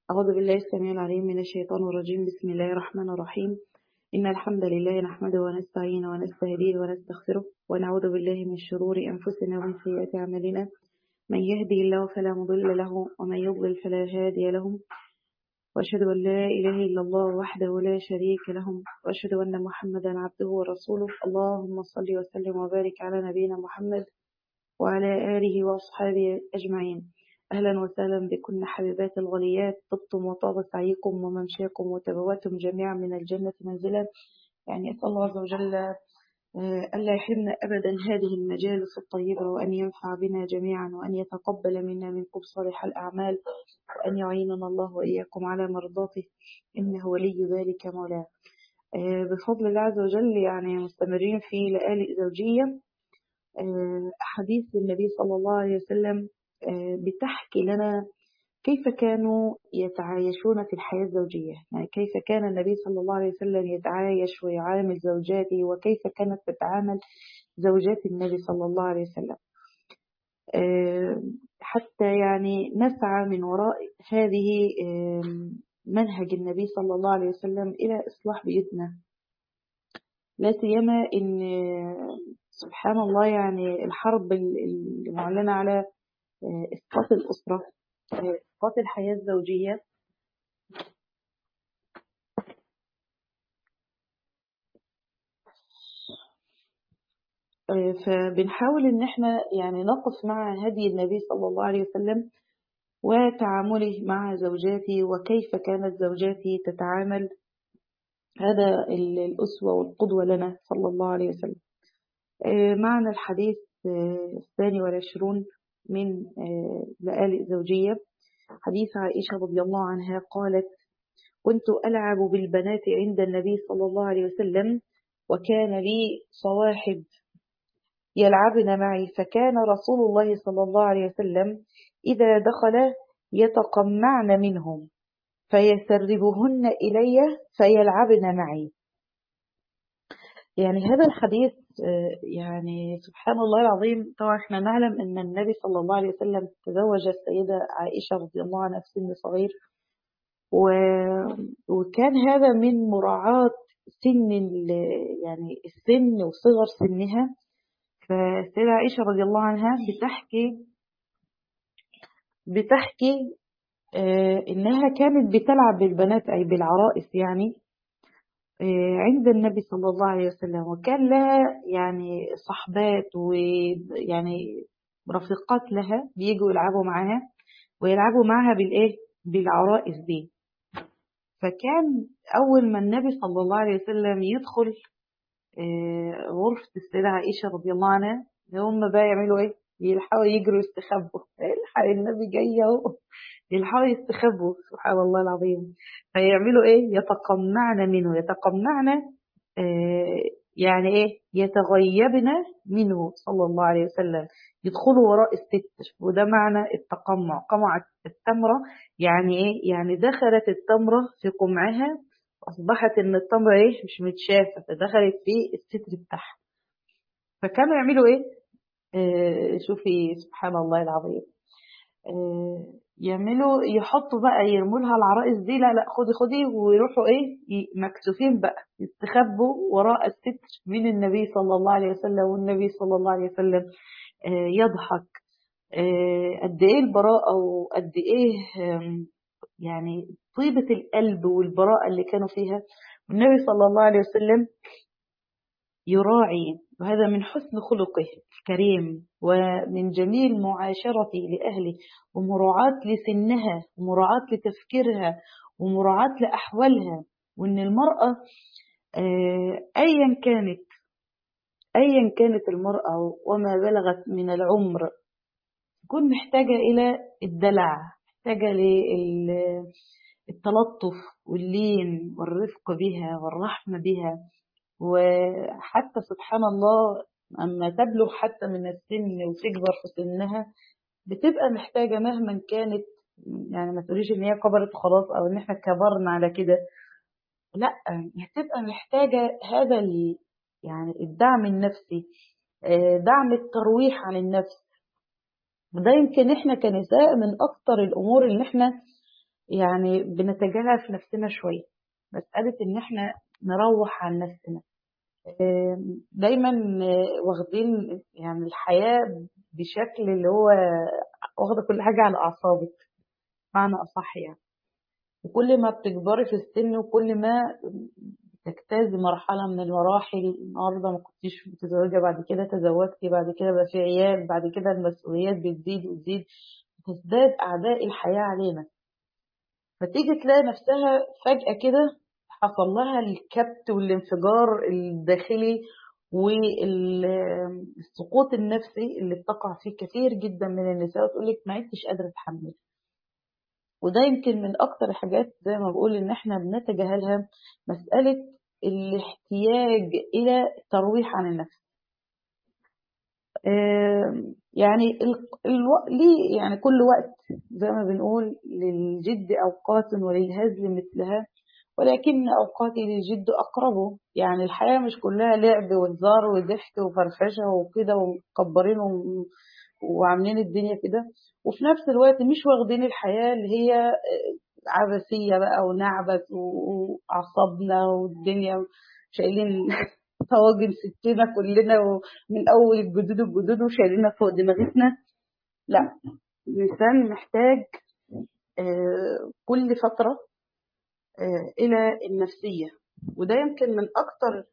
أعوذ بالله السميع العليم من الشيطان الرجيم بسم الله الرحمن الرحيم إن الحمد لله نحمده ونستعينه ونستهديه ونستغفره ونعوذ بالله من شرور أنفسنا ومن سيئات أعمالنا من يهدي الله فلا مضل له ومن يضلل فلا هادي له وأشهد أن لا إله إلا الله وحده لا شريك له وأشهد أن محمدا عبده ورسوله اللهم صل وسلم وبارك على نبينا محمد وعلى آله وأصحابه أجمعين أهلا وسهلا بكن حبيبات الغليات طبتم وطاب سعيكم وممشاكم وتبواتم جميعا من الجنة منزلا يعني أسأل الله عز وجل ألا يحرمنا أبدا هذه المجالس الطيبة وأن ينفع بنا جميعا وأن يتقبل منا منكم صالح الأعمال وأن يعيننا الله وإياكم على مرضاته إنه ولي ذلك مولاه بفضل الله عز وجل يعني مستمرين في لآلئ زوجية أحاديث النبي صلى الله عليه وسلم بتحكي لنا كيف كانوا يتعايشون في الحياة الزوجية يعني كيف كان النبي صلى الله عليه وسلم يتعايش ويعامل زوجاته وكيف كانت تتعامل زوجات النبي صلى الله عليه وسلم حتى يعني نسعى من وراء هذه منهج النبي صلى الله عليه وسلم إلى إصلاح بيوتنا لا سيما إن سبحان الله يعني الحرب المعلنة على إسقاط الأسرة إسقاط الحياة الزوجية فبنحاول إن احنا يعني نقف مع هدي النبي صلى الله عليه وسلم وتعامله مع زوجاته وكيف كانت زوجاته تتعامل هذا الأسوة والقدوة لنا صلى الله عليه وسلم معنا الحديث الثاني والعشرون من لآلئ زوجية حديث عائشة رضي الله عنها قالت كنت ألعب بالبنات عند النبي صلى الله عليه وسلم وكان لي صواحب يلعبن معي فكان رسول الله صلى الله عليه وسلم إذا دخل يتقمعن منهم فيسربهن إلي فيلعبن معي يعني هذا الحديث يعني سبحان الله العظيم طبعا احنا نعلم ان النبي صلى الله عليه وسلم تزوج السيدة عائشة رضي الله عنها في سن صغير و... وكان هذا من مراعاة سن يعني السن وصغر سنها فالسيدة عائشة رضي الله عنها بتحكي بتحكي انها كانت بتلعب بالبنات اي بالعرائس يعني عند النبي صلى الله عليه وسلم وكان لها يعني صحبات ويعني رفيقات لها بيجوا يلعبوا معاها ويلعبوا معاها بالايه بالعرائس دي فكان اول ما النبي صلى الله عليه وسلم يدخل غرفة السيدة عائشة رضي الله عنها هم بقى يعملوا ايه يلحقوا يجروا يستخبوا الحق النبي جاي اهو يلحقوا يستخبوا سبحان الله العظيم فيعملوا ايه يتقمعن منه يتقمعن آه يعني ايه يتغيبن منه صلى الله عليه وسلم يدخلوا وراء الستر وده معنى التقمع قمعت التمرة يعني ايه يعني دخلت التمرة في قمعها أصبحت إن التمرة إيه مش متشافة فدخلت في الستر بتاعها فكانوا يعملوا إيه آه شوفي سبحان الله العظيم آه يعملوا يحطوا بقى يرموا لها العرائس دي لا لا خدي خدي ويروحوا ايه مكسوفين بقى يستخبوا وراء الستر من النبي صلى الله عليه وسلم والنبي صلى الله عليه وسلم آه يضحك قد ايه البراءة وقد ايه يعني طيبة القلب والبراءة اللي كانوا فيها والنبي صلى الله عليه وسلم يراعي وهذا من حسن خلقه الكريم ومن جميل معاشرته لأهله ومراعاة لسنها ومراعاة لتفكيرها ومراعاة لأحوالها وأن المرأة أيا كانت أيا كانت المرأة وما بلغت من العمر تكون محتاجة إلى الدلع محتاجة للتلطف واللين والرفق بها والرحمة بها وحتى سبحان الله أما تبلغ حتى من السن وتكبر في سنها بتبقى محتاجة مهما كانت يعني ما تقوليش ان هي كبرت خلاص او ان احنا كبرنا على كده لا هتبقى محتاجة هذا يعني الدعم النفسي دعم الترويح عن النفس وده يمكن احنا كنساء من اكتر الامور اللي احنا يعني بنتجاهل في نفسنا شوية مسألة إن إحنا نروح عن نفسنا آم، دايما آه، واخدين يعني الحياة بشكل اللي هو واخدة كل حاجة على أعصابك معنى أصح يعني وكل ما بتكبري في السن وكل ما تجتازي مرحلة من المراحل النهاردة ما كنتيش متزوجة بعد كده تزوجتي بعد كده بقى في عيال بعد كده المسؤوليات بتزيد وتزيد تزداد أعداء الحياة علينا فتيجي تلاقي نفسها فجأة كده حصل لها الكبت والانفجار الداخلي والسقوط النفسي اللي بتقع فيه كثير جدا من النساء وتقول لك ما عدتش قادرة أتحمل وده يمكن من أكتر الحاجات زي ما بقول إن إحنا بنتجاهلها مسألة الاحتياج إلى ترويح عن النفس آم، يعني ال- الو... ليه يعني كل وقت زي ما بنقول للجد أوقات وللهزل مثلها ولكن أوقاتي للجد أقرب يعني الحياة مش كلها لعب وهزار وضحك وفرفشة وكده ومكبرين و- وعاملين الدنيا كده وفي نفس الوقت مش واخدين الحياة اللي هي آه، عبثية بقى ونعبث و- وأعصابنا والدنيا شايلين طواجن ستنا كلنا ومن أول الجدود الجدود وشايلينها فوق دماغتنا لا الإنسان محتاج آه، كل فترة آه، إلى النفسية وده يمكن من أكتر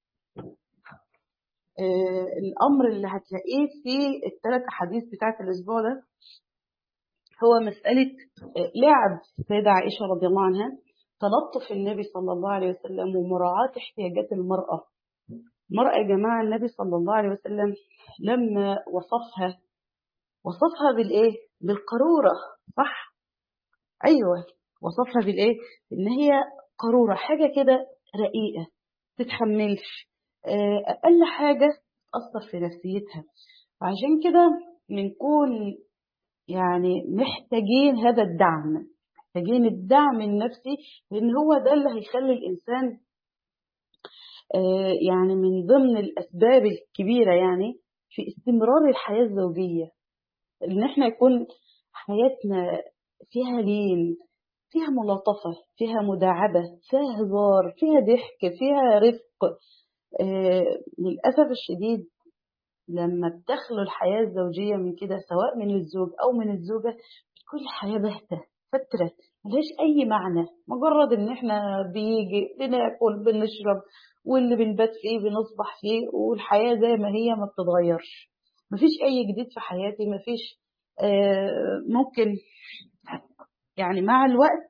آه، الأمر اللي هتلاقيه في الثلاث أحاديث بتاعت الأسبوع ده هو مسألة آه، لعب السيدة عائشة رضي الله عنها تلطف النبي صلى الله عليه وسلم ومراعاة احتياجات المرأة المرأة يا جماعة النبي صلى الله عليه وسلم لما وصفها وصفها بالإيه؟ بالقارورة صح؟ أيوه وصفها بالإيه؟ إن هي قارورة حاجة كده رقيقة تتحملش آه، أقل حاجة تأثر في نفسيتها وعشان كده بنكون يعني محتاجين هذا الدعم محتاجين الدعم النفسي لأن هو ده اللي هيخلي الإنسان آه، يعني من ضمن الأسباب الكبيرة يعني في استمرار الحياة الزوجية إن إحنا يكون حياتنا فيها لين فيها ملاطفة فيها مداعبة فيها هزار فيها ضحك فيها رفق آه، للأسف الشديد لما بتخلو الحياة الزوجية من كده سواء من الزوج أو من الزوجة بتكون الحياة باهتة فترة ملهاش أي معنى مجرد إن إحنا بيجي بناكل بنشرب واللي بنبات فيه بنصبح فيه والحياة زي ما هي ما بتتغيرش مفيش أي جديد في حياتي مفيش آه، ممكن يعني مع الوقت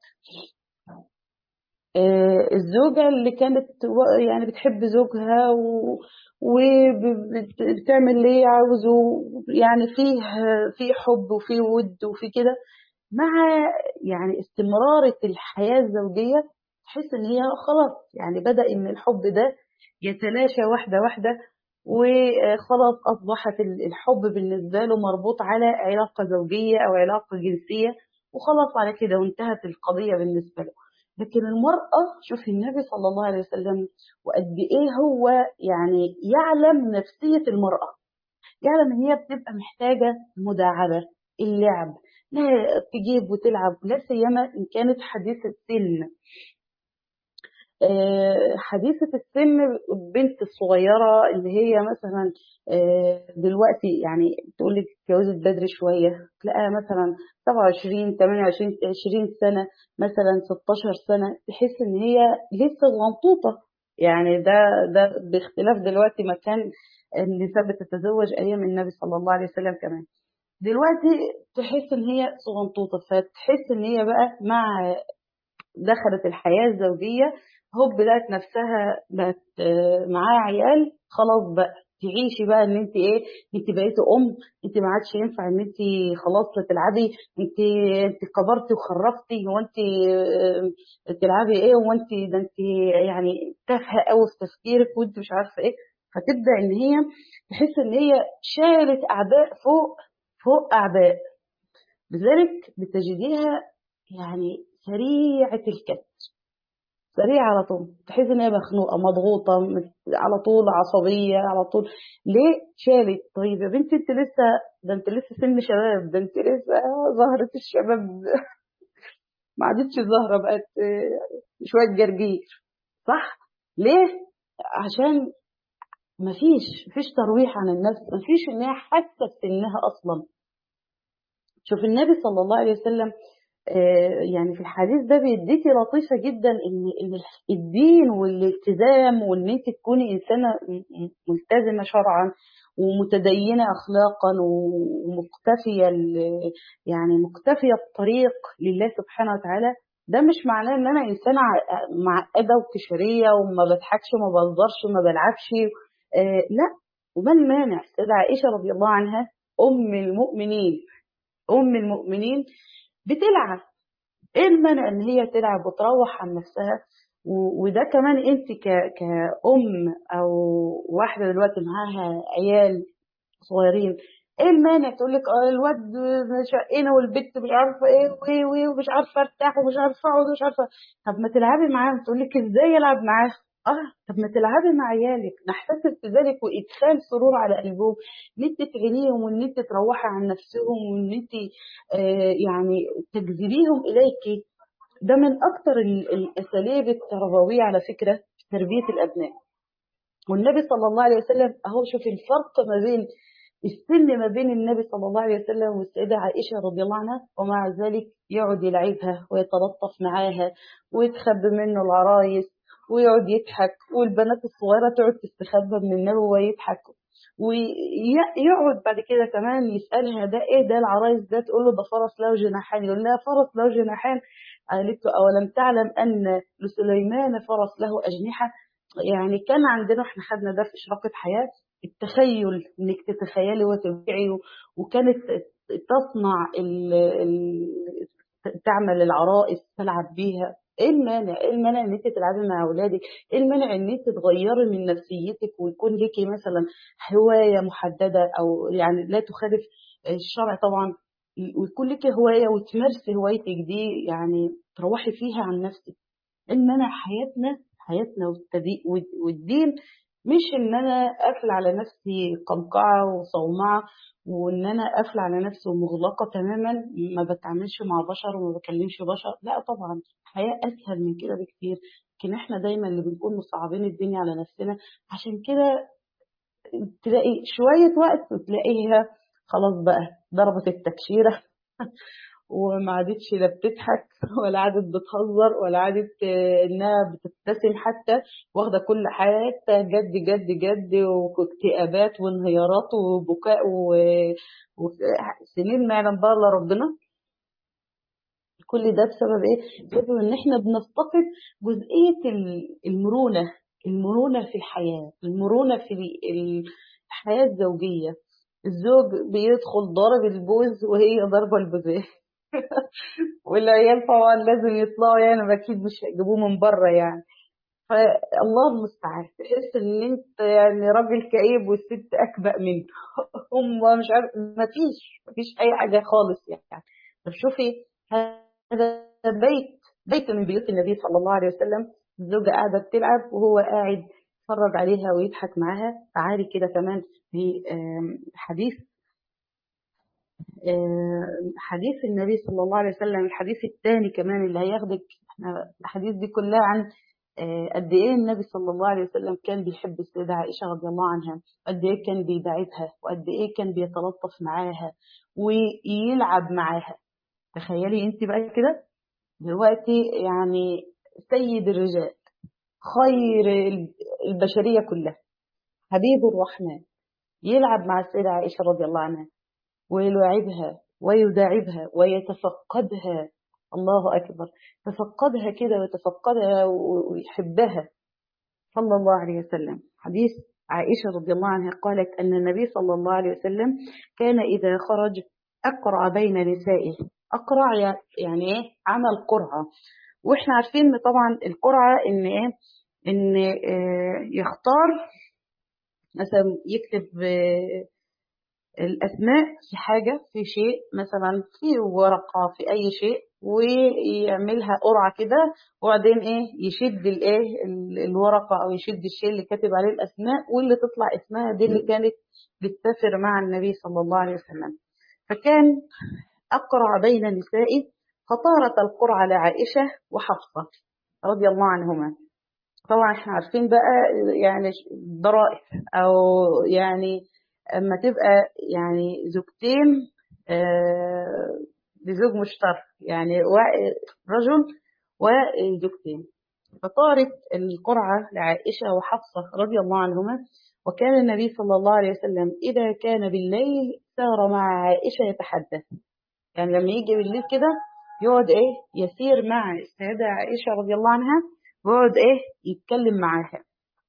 آه، الزوجة اللي كانت و- يعني بتحب زوجها و وبتعمل اللي هي عاوزه يعني فيه في حب وفي ود وفي كده مع يعني استمرار الحياة الزوجية تحس ان هي خلاص يعني بدأ ان الحب ده يتلاشى واحدة واحدة وخلاص أصبحت الحب بالنسبة له مربوط على علاقة زوجية أو علاقة جنسية وخلاص على كده وانتهت القضية بالنسبة له لكن المرأة شوف النبي صلى الله عليه وسلم وقد إيه هو يعني يعلم نفسية المرأة يعلم إن هي بتبقى محتاجة مداعبة اللعب لا تجيب وتلعب لا سيما إن كانت حديثة سن آه، حديثة السن البنت الصغيرة اللي هي مثلا آه، دلوقتي يعني تقول لك اتجوزت بدري شوية تلاقيها مثلا 27 28 20 سنة مثلا 16 سنة تحس ان هي لسه صغنطوطة يعني ده ده باختلاف دلوقتي ما كان النساء بتتزوج ايام النبي صلى الله عليه وسلم كمان دلوقتي تحس ان هي صغنطوطة فتحس ان هي بقى مع دخلت الحياة الزوجية هوب لقت نفسها بقت آه، معاها عيال خلاص بقى تعيشي بقى ان انت ايه انت بقيتي ام انت ما عادش ينفع ان انت خلاص لا تلعبي انت انت كبرتي وخرفتي هو انت آه، تلعبي ايه هو انت ده انت يعني تافهه قوي في تفكيرك وانت مش عارفه ايه فتبدا ان هي تحس ان هي شالت اعباء فوق فوق اعباء لذلك بتجديها يعني سريعة الكد سريعة على طول تحس ان هي مخنوقة مضغوطة مت- على طول عصبية على طول ليه شالت طيب يا بنتي انت لسه ده انت لسه سن شباب ده انت لسه ظهرت الشباب ما عادتش زهرة بقت شوية جرجير صح ليه عشان مفيش مفيش ترويح عن النفس مفيش انها حست انها اصلا شوف النبي صلى الله عليه وسلم يعني في الحديث ده بيديكي لطيفة جدا ان ان الدين والالتزام وان انت تكوني انسانة ملتزمة شرعا ومتدينة اخلاقا ومقتفية يعني مقتفية الطريق لله سبحانه وتعالى ده مش معناه ان انا انسانة معقدة وكشرية وما بضحكش وما بهزرش وما بلعبش آه لا وما المانع السيدة عائشة رضي الله عنها ام المؤمنين ام المؤمنين بتلعب ايه المانع ان هي تلعب وتروح عن نفسها وده كمان انت كأم او واحدة دلوقتي معاها عيال صغيرين ايه المانع تقول لك اه الواد شقنا والبت مش عارفه ايه وايه وايه ومش عارفه ارتاح ومش عارفه اقعد ومش عارفه طب ما تلعبي معاهم تقول لك ازاي العب معاهم اه طب ما تلعبي مع عيالك نحتفل بذلك وادخال سرور على قلبهم ان انت تعينيهم وان انت تروحي عن نفسهم وان انت آه يعني تجذبيهم اليك ده من اكتر الاساليب التربويه على فكره في تربيه الابناء والنبي صلى الله عليه وسلم اهو شوف الفرق ما بين السن ما بين النبي صلى الله عليه وسلم والسيدة عائشة رضي الله عنها ومع ذلك يقعد يلعبها ويتلطف معاها ويتخبى منه العرايس ويقعد يضحك والبنات الصغيرة تقعد تستخبى من النبي ويضحك ويقعد بعد كده كمان يسألها ده ايه ده العرايس ده تقول له ده فرس له جناحان يقول لها فرس له جناحان قالت له أولم تعلم أن لسليمان فرس له أجنحة يعني كان عندنا احنا خدنا ده في إشراقة حياة التخيل انك تتخيلي وتبدعي وكانت تصنع ال ال تعمل العرائس تلعب بيها ايه المانع ايه المانع ان انت تلعبي مع اولادك ايه المانع ان انت تغيري من نفسيتك ويكون ليكي مثلا هوايه محدده او يعني لا تخالف الشرع طبعا ويكون ليكي هوايه وتمارسي هوايتك دي يعني تروحي فيها عن نفسك المانع حياتنا حياتنا والدين مش ان انا قافل على نفسي قمقعه وصومعه وان انا قافل على نفسي ومغلقه تماما ما بتعاملش مع بشر وما بكلمش بشر لا طبعا الحياه اسهل من كده بكتير لكن احنا دايما اللي بنكون مصعبين الدنيا على نفسنا عشان كده تلاقي شويه وقت وتلاقيها خلاص بقى ضربت التكشيره وما عادتش لا بتضحك ولا عادت بتهزر ولا عادت انها بتبتسم حتى واخده كل حياتها جد جد جد واكتئابات وانهيارات وبكاء وسنين ما يعلم بقى الا ربنا كل ده بسبب ايه؟ بسبب ان احنا بنفتقد جزئيه المرونه المرونه في الحياه المرونه في الحياه الزوجيه الزوج بيدخل ضارب البوز وهي ضاربه البوزيه والعيال طبعا لازم يطلعوا يعني اكيد مش هيجيبوه من بره يعني فالله المستعان تحس ان انت يعني راجل كئيب والست اكبأ منه هم مش عارف ما فيش ما فيش اي حاجه خالص يعني طب شوفي هذا بيت بيت من بيوت النبي صلى الله عليه وسلم الزوجه قاعده بتلعب وهو قاعد يتفرج عليها ويضحك معاها تعالي كده كمان في حديث حديث النبي صلى الله عليه وسلم الحديث الثاني كمان اللي هياخدك احنا الحديث دي كلها عن قد ايه النبي صلى الله عليه وسلم كان بيحب السيدة عائشة رضي الله عنها قد ايه كان بيداعبها وقد ايه كان بيتلطف معاها ويلعب معاها تخيلي انت بقى كده دلوقتي يعني سيد الرجال خير البشرية كلها حبيب الرحمن يلعب مع السيدة عائشة رضي الله عنها ويلاعبها ويداعبها ويتفقدها الله أكبر تفقدها كده ويتفقدها ويحبها صلى الله عليه وسلم حديث عائشة رضي الله عنها قالت أن النبي صلى الله عليه وسلم كان إذا خرج أقرع بين نسائه أقرع يعني إيه عمل قرعة وإحنا عارفين طبعا القرعة إن إيه إن يختار مثلا يكتب الأسماء في حاجة في شيء مثلا في ورقة في أي شيء ويعملها قرعة كده وبعدين إيه يشد الإيه الورقة أو يشد الشيء اللي كاتب عليه الأسماء واللي تطلع اسمها دي اللي كانت بتسافر مع النبي صلى الله عليه وسلم فكان أقرع بين نسائه فطارت القرعة لعائشة وحفصة رضي الله عنهما طبعا احنا عارفين بقى يعني ضرائب او يعني اما تبقى يعني زوجتين آه بزوج مشترك يعني رجل وزوجتين فطارت القرعة لعائشة وحفصة رضي الله عنهما وكان النبي صلى الله عليه وسلم إذا كان بالليل سار مع عائشة يتحدث يعني لما يجي بالليل كده يقعد إيه يسير مع السيدة عائشة رضي الله عنها ويقعد إيه يتكلم معاها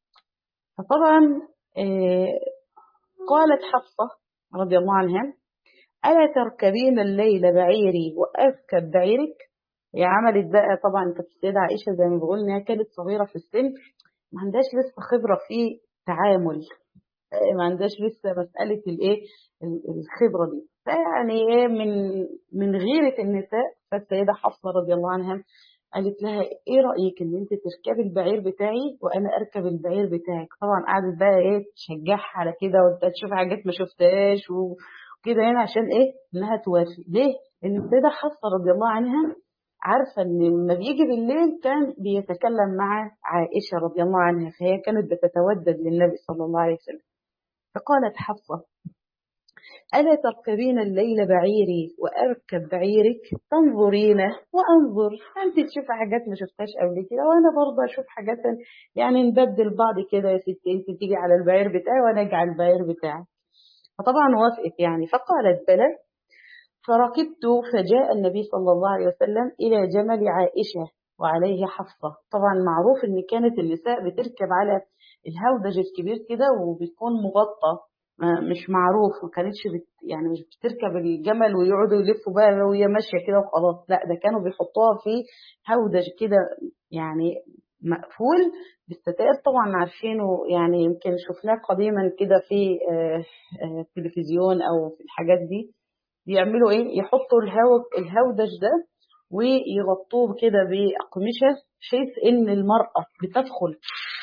فطبعا إيه قالت حفصة رضي الله عنها ألا تركبين الليل بعيري وأركب بعيرك هي عملت بقى طبعا كانت السيدة عائشة زي ما بقول إنها كانت صغيرة في السن ما عندهاش لسه خبرة في تعامل ما عندهاش لسه مسألة الإيه الخبرة دي فيعني إيه من من غيرة النساء فالسيدة حفصة رضي الله عنها قالت لها ايه رأيك ان انت تركبي البعير بتاعي وانا اركب البعير بتاعك طبعا قعدت بقى ايه تشجعها على كده وانت تشوف حاجات ما شفتهاش وكده يعني عشان ايه انها توافق ليه ان السيدة حفصة رضي الله عنها عارفة ان لما بيجي بالليل كان بيتكلم مع عائشة رضي الله عنها فهي كانت بتتودد للنبي صلى الله عليه وسلم فقالت حفصة ألا تركبين الليل بعيري وأركب بعيرك تنظرين وأنظر أنت تشوف حاجات ما شفتهاش قبل كده وأنا برضه أشوف حاجات يعني نبدل بعض كده يا ستي أنت تيجي على البعير بتاعي وأنا أجي على البعير بتاعك فطبعا وافقت يعني فقالت بلى فركبت فجاء النبي صلى الله عليه وسلم إلى جمل عائشة وعليه حفصة طبعا معروف ان كانت النساء بتركب على الهودج الكبير كده وبيكون مغطى مش معروف ما كانتش بت يعني مش بتركب الجمل ويقعدوا يلفوا بقى وهي ماشيه كده وخلاص لا ده كانوا بيحطوها في هودج كده يعني مقفول بالستائر طبعا عارفينه يعني يمكن شفناه قديما كده في التلفزيون او في الحاجات دي بيعملوا ايه يحطوا الهودج ده ويغطوه كده بأقمشة بحيث ان المرأة بتدخل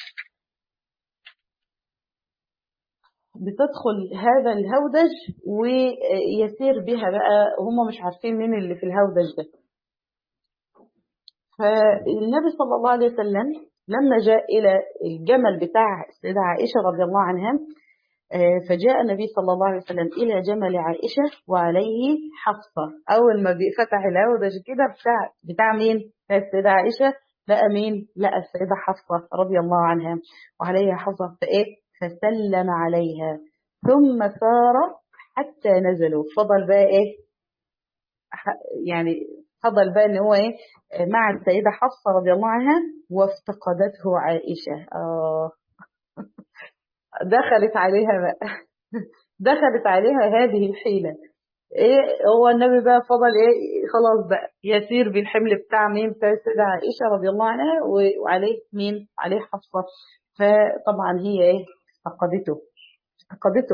بتدخل هذا الهودج ويسير بها بقى هم مش عارفين مين اللي في الهودج ده فالنبي صلى الله عليه وسلم لما جاء إلى الجمل بتاع السيدة عائشة رضي الله عنها فجاء النبي صلى الله عليه وسلم إلى جمل عائشة وعليه حفصة أول ما فتح الهودج كده بتاع بتاع مين؟ السيدة عائشة لقى مين؟ لقى السيدة حفصة رضي الله عنها وعليها حفصة فإيه؟ فسلم عليها ثم سار حتى نزلوا فضل بقى ايه يعني فضل بقى ان هو ايه مع السيدة حفصة رضي الله عنها وافتقدته عائشة آه دخلت عليها بقى دخلت عليها هذه الحيلة ايه هو النبي بقى فضل ايه خلاص بقى يسير بالحمل بتاع مين بتاع السيدة عائشة رضي الله عنها وعليه مين عليه حفصة فطبعا هي ايه فقدته فقدته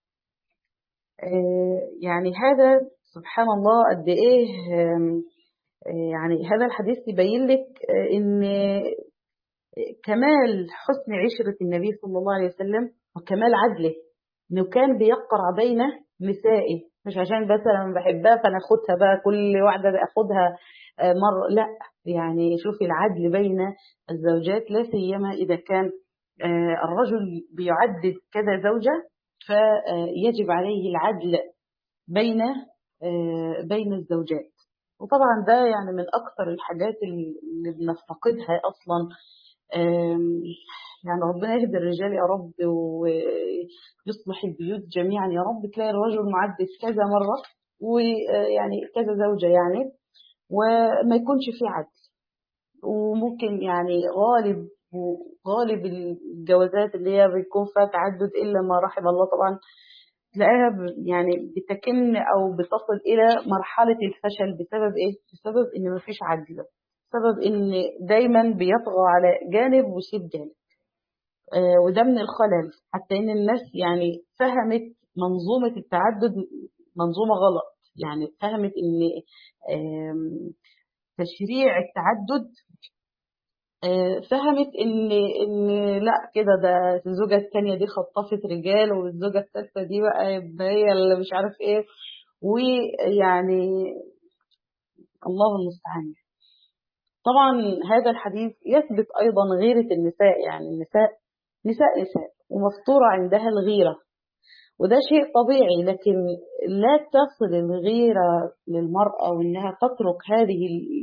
يعني هذا سبحان الله قد ايه يعني هذا الحديث يبين لك ان كمال حسن عشرة النبي صلى الله عليه وسلم وكمال عدله انه كان بيقرع بين نسائه مش عشان بس انا بحبها فانا اخدها بقى كل واحده اخدها مره لا يعني شوفي العدل بين الزوجات لا سيما اذا كان الرجل بيعدد كذا زوجة فيجب عليه العدل بين بين الزوجات وطبعا ده يعني من أكثر الحاجات اللي بنفتقدها أصلا يعني ربنا يهدي الرجال يا رب ويصلح البيوت جميعا يا رب تلاقي الرجل معدد كذا مرة ويعني كذا زوجة يعني وما يكونش فيه عدل وممكن يعني غالب وغالب الجوازات اللي هي بيكون فيها تعدد إلا ما رحم الله طبعا تلاقيها يعني بتكن أو بتصل إلى مرحلة الفشل بسبب إيه؟ بسبب إن مفيش عدل بسبب إن دايما بيطغى على جانب ويسيب جانب آه وده من الخلل حتى إن الناس يعني فهمت منظومة التعدد منظومة غلط يعني فهمت إن تشريع التعدد فهمت ان ان لا كده ده الزوجه الثانيه دي خطفت رجال والزوجه الثالثه دي بقى هي اللي مش عارف ايه ويعني الله المستعان طبعا هذا الحديث يثبت أيضا غيرة النساء يعني النساء نساء نساء ومفطورة عندها الغيرة وده شيء طبيعي لكن لا تصل الغيرة للمرأة وإنها تترك هذه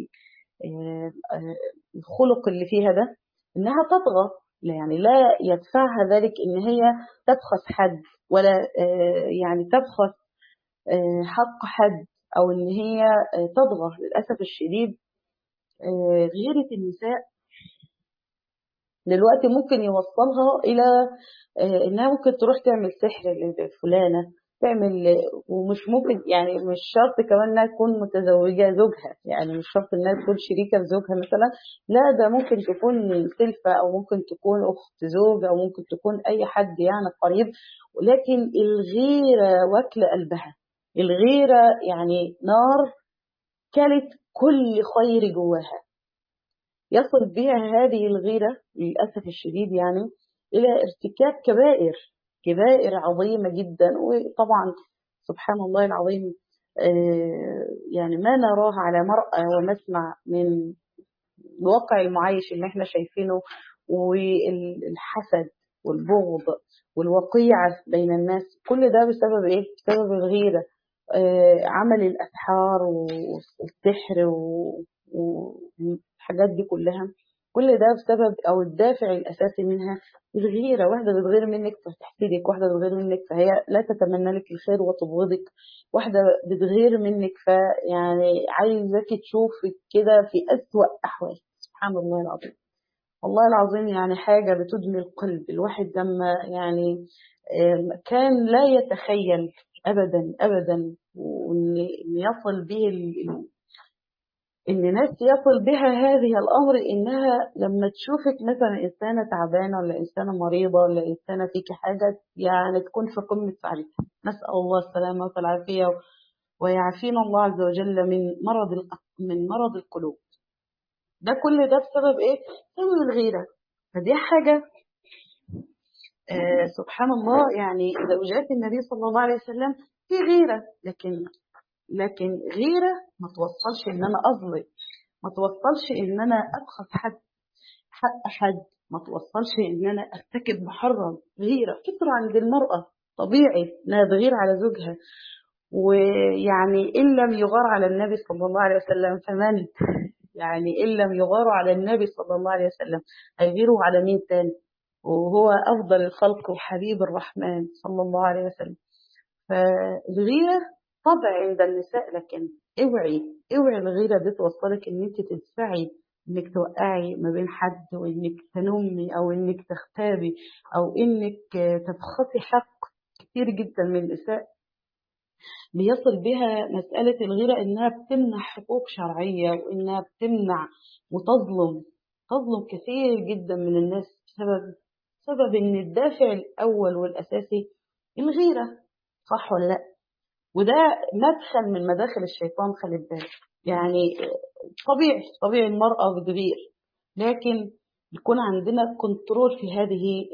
الخلق اللي فيها ده إنها تطغى يعني لا يدفعها ذلك إن هي تبخس حد ولا يعني تبخس حق حد أو إن هي تطغى للأسف الشديد غيرة النساء دلوقتي ممكن يوصلها إلى إنها ممكن تروح تعمل سحر لفلانة تعمل ومش ممكن يعني مش شرط كمان انها تكون متزوجة زوجها يعني مش شرط انها تكون شريكة لزوجها مثلا لا ده ممكن تكون سلفة او ممكن تكون اخت زوج او ممكن تكون اي حد يعني قريب ولكن الغيرة واكلة قلبها الغيرة يعني نار كلت كل خير جواها يصل بها هذه الغيرة للأسف الشديد يعني إلى ارتكاب كبائر كبائر عظيمة جدا وطبعا سبحان الله العظيم يعني ما نراه على مرأة ونسمع من الواقع المعايش اللي احنا شايفينه والحسد والبغض والوقيعة بين الناس كل ده بسبب ايه؟ بسبب الغيرة عمل الأسحار والسحر والحاجات دي كلها كل ده بسبب او الدافع الاساسي منها الغيره واحده بتغير منك فتحسدك واحده بتغير منك فهي لا تتمنى لك الخير وتبغضك واحده بتغير منك فيعني عايزاك تشوفك كده في اسوأ احوال سبحان الله العظيم والله العظيم يعني حاجه بتدمي القلب الواحد لما يعني كان لا يتخيل ابدا ابدا وان يصل به ان ناس يصل بها هذه الامر انها لما تشوفك مثلا انسانه تعبانه ولا انسانه مريضه ولا انسانه فيك حاجه يعني تكون في قمه سعادتها نسال الله السلامه والعافيه ويعافينا الله عز وجل من مرض من مرض القلوب ده كل ده بسبب ايه بسبب الغيره فدي حاجه آه سبحان الله يعني زوجات النبي صلى الله عليه وسلم في غيره لكن لكن غيرة ما توصلش ان انا اظلم ما توصلش ان انا ابخس حد حق حد ما توصلش ان انا ارتكب محرم غيرة فطرة عند المرأة طبيعي انها تغير على زوجها ويعني ان لم يغار على النبي صلى الله عليه وسلم فمن يعني ان لم يغاروا على النبي صلى الله عليه وسلم هيغيروا على مين تاني وهو افضل الخلق وحبيب الرحمن صلى الله عليه وسلم فالغيرة طبع عند النساء لكن اوعي اوعي الغيرة دي توصلك ان انت تدفعي انك توقعي ما بين حد وانك تنمي او انك تغتابي او انك تبخسي حق كتير جدا من النساء بيصل بها مسألة الغيرة انها بتمنع حقوق شرعية وانها بتمنع وتظلم تظلم كثير جدا من الناس بسبب سبب ان الدافع الاول والاساسي الغيرة صح ولا لا وده مدخل من مداخل الشيطان خلي بالك يعني طبيعي طبيعي المرأة بتغير لكن يكون عندنا كنترول في هذه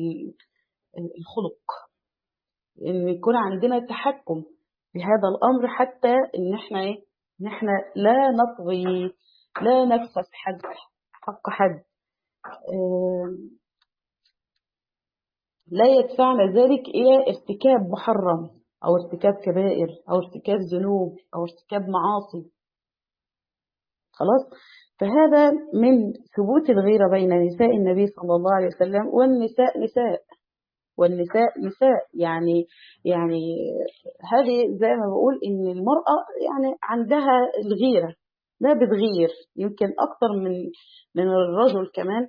الخلق ان يكون عندنا تحكم في هذا الامر حتى ان احنا ايه ان احنا لا نطغي لا نبخس حد حق حد لا يدفعنا ذلك الى ارتكاب محرم أو ارتكاب كبائر أو ارتكاب ذنوب أو ارتكاب معاصي خلاص فهذا من ثبوت الغيرة بين نساء النبي صلى الله عليه وسلم والنساء نساء والنساء نساء يعني يعني هذه زي ما بقول ان المرأة يعني عندها الغيرة لا بتغير يمكن اكتر من من الرجل كمان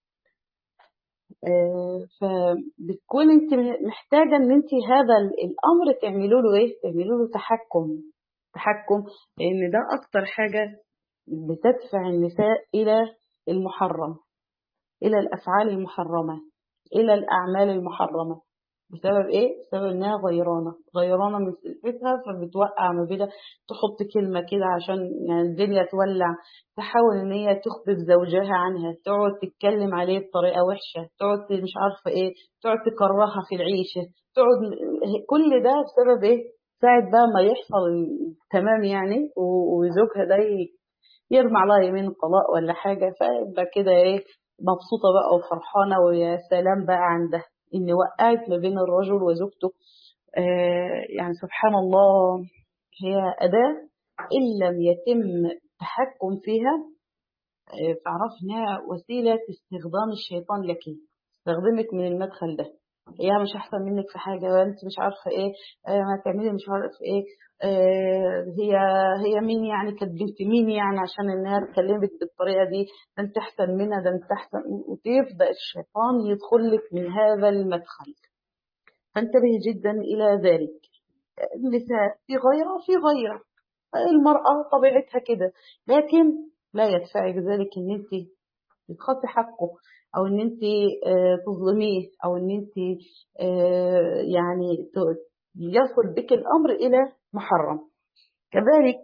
فبتكون انت محتاجة ان انت هذا الامر تعملوا له ايه تعملوا له تحكم تحكم لان ده اكتر حاجة بتدفع النساء الى المحرم الى الافعال المحرمة الى الاعمال المحرمة بسبب ايه بسبب انها غيرانة غيرانة من سلفتها فبتوقع ما بينها تحط كلمة كده عشان يعني الدنيا تولع تحاول ان هي تخبز زوجها عنها تقعد تتكلم عليه بطريقة وحشة تقعد مش عارفة ايه تقعد تكرهها في العيشة تقعد كل ده بسبب ايه ساعة بقى ما يحصل تمام يعني و- وزوجها ده ي- يرمي عليها يمين طلاق ولا حاجة فيبقى كده ايه مبسوطة بقى وفرحانة ويا سلام بقى عندها إن وقعت ما بين الرجل وزوجته آه يعني سبحان الله هي أداة إن لم يتم التحكم فيها آه، فاعرف إنها وسيلة استخدام الشيطان لك استخدمك من المدخل ده هي مش أحسن منك في حاجة وأنت مش عارفة إيه آه، ما تعملي مش عارفة إيه آه، هي هي مين يعني كانت بنت مين يعني عشان إنها تكلمك بالطريقة دي ده أنت أحسن منها ده أنت أحسن وتبدأ الشيطان يدخل لك من هذا المدخل فانتبهي جدا إلى ذلك النساء في غيرة في غيرة المرأة طبيعتها كده لكن لا يدفعك ذلك ان انت تتخطي حقه او ان انت آه، تظلميه او ان انت آه، يعني ت- يصل بك الامر الى محرم كذلك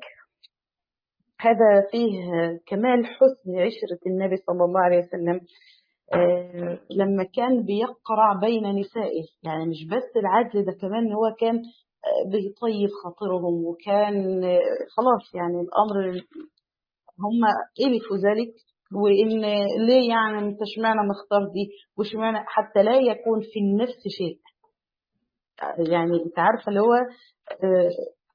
هذا فيه كمال حسن عشرة النبي صلى الله عليه وسلم آه، لما كان بيقرع بين نسائه يعني مش بس العدل ده كمان هو كان آه، بيطيب خاطرهم وكان آه، خلاص يعني الأمر هم ألفوا ذلك وإن ليه يعني انت اشمعنى مختار دي واشمعنى حتى لا يكون في النفس شيء آه، يعني انت عارفه اللي هو آه،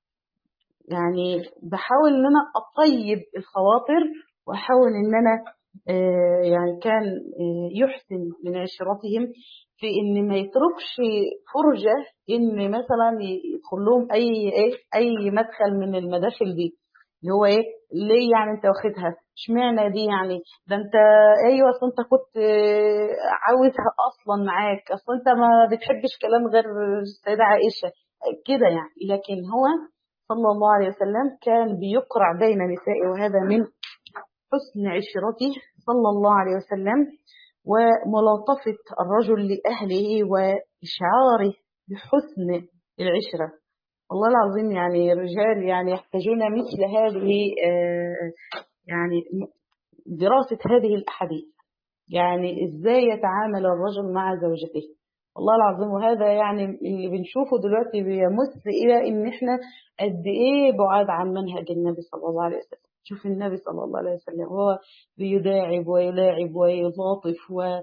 يعني بحاول ان انا اطيب الخواطر واحاول ان انا آه، يعني كان آه، يحسن من عشرتهم في ان ما يتركش فرجة ان مثلا يدخل لهم اي ايه اي مدخل من المداخل دي اللي هو ايه ليه يعني انت واخدها اشمعنى دي يعني ده انت ايوه اصل انت كنت آه، عاوزها اصلا معاك اصل انت ما بتحبش كلام غير السيدة عائشة كده يعني لكن هو صلى الله عليه وسلم كان بيقرع بين نسائه وهذا من حسن عشرته صلى الله عليه وسلم وملاطفة الرجل لأهله وإشعاره بحسن العشرة والله العظيم يعني الرجال يعني يحتاجون مثل هذه آه، يعني دراسة هذه الأحاديث يعني ازاي يتعامل الرجل مع زوجته والله العظيم وهذا يعني اللي بنشوفه دلوقتي بيمس الى ان احنا قد ايه بعاد عن منهج النبي صلى الله عليه وسلم شوف النبي صلى الله عليه وسلم هو بيداعب ويلاعب ويلاطف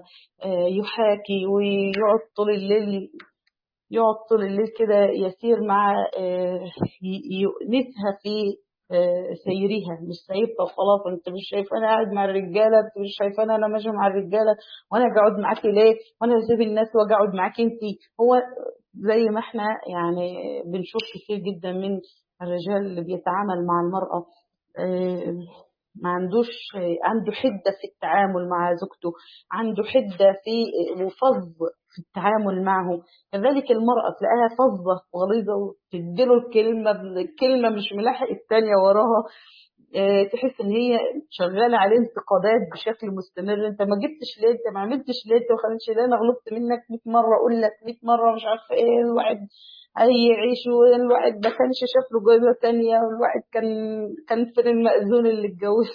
ويحاكي ويقعد طول الليل يقعد طول الليل كده يسير مع آه، ي- يؤنسها في آه، سيرها مش سايبها وخلاص انت مش شايف انا قاعد مع الرجاله انت مش شايف انا انا ماشي مع الرجاله وانا اجي اقعد معاكي ليه وانا اسيب الناس واجي اقعد معاكي انت هو زي ما احنا يعني بنشوف كتير جدا من الرجال اللي بيتعامل مع المرأة آه، ما عندوش عنده حدة في التعامل مع زوجته عنده حدة في وفظ في التعامل معه كذلك المرأة تلاقيها فظة وغليظة وتديله الكلمة الكلمة مش ملاحق التانية وراها آه، تحس ان هي شغالة عليه انتقادات بشكل مستمر انت ما جبتش ليه انت ما عملتش ليه انت ما خليتش ليه انا غلطت منك 100 مرة اقول لك 100 مرة مش عارفة ايه الواحد هيعيش والواحد ما كانش شاف له جوازة تانية والواحد كان كان فين المأذون اللي اتجوز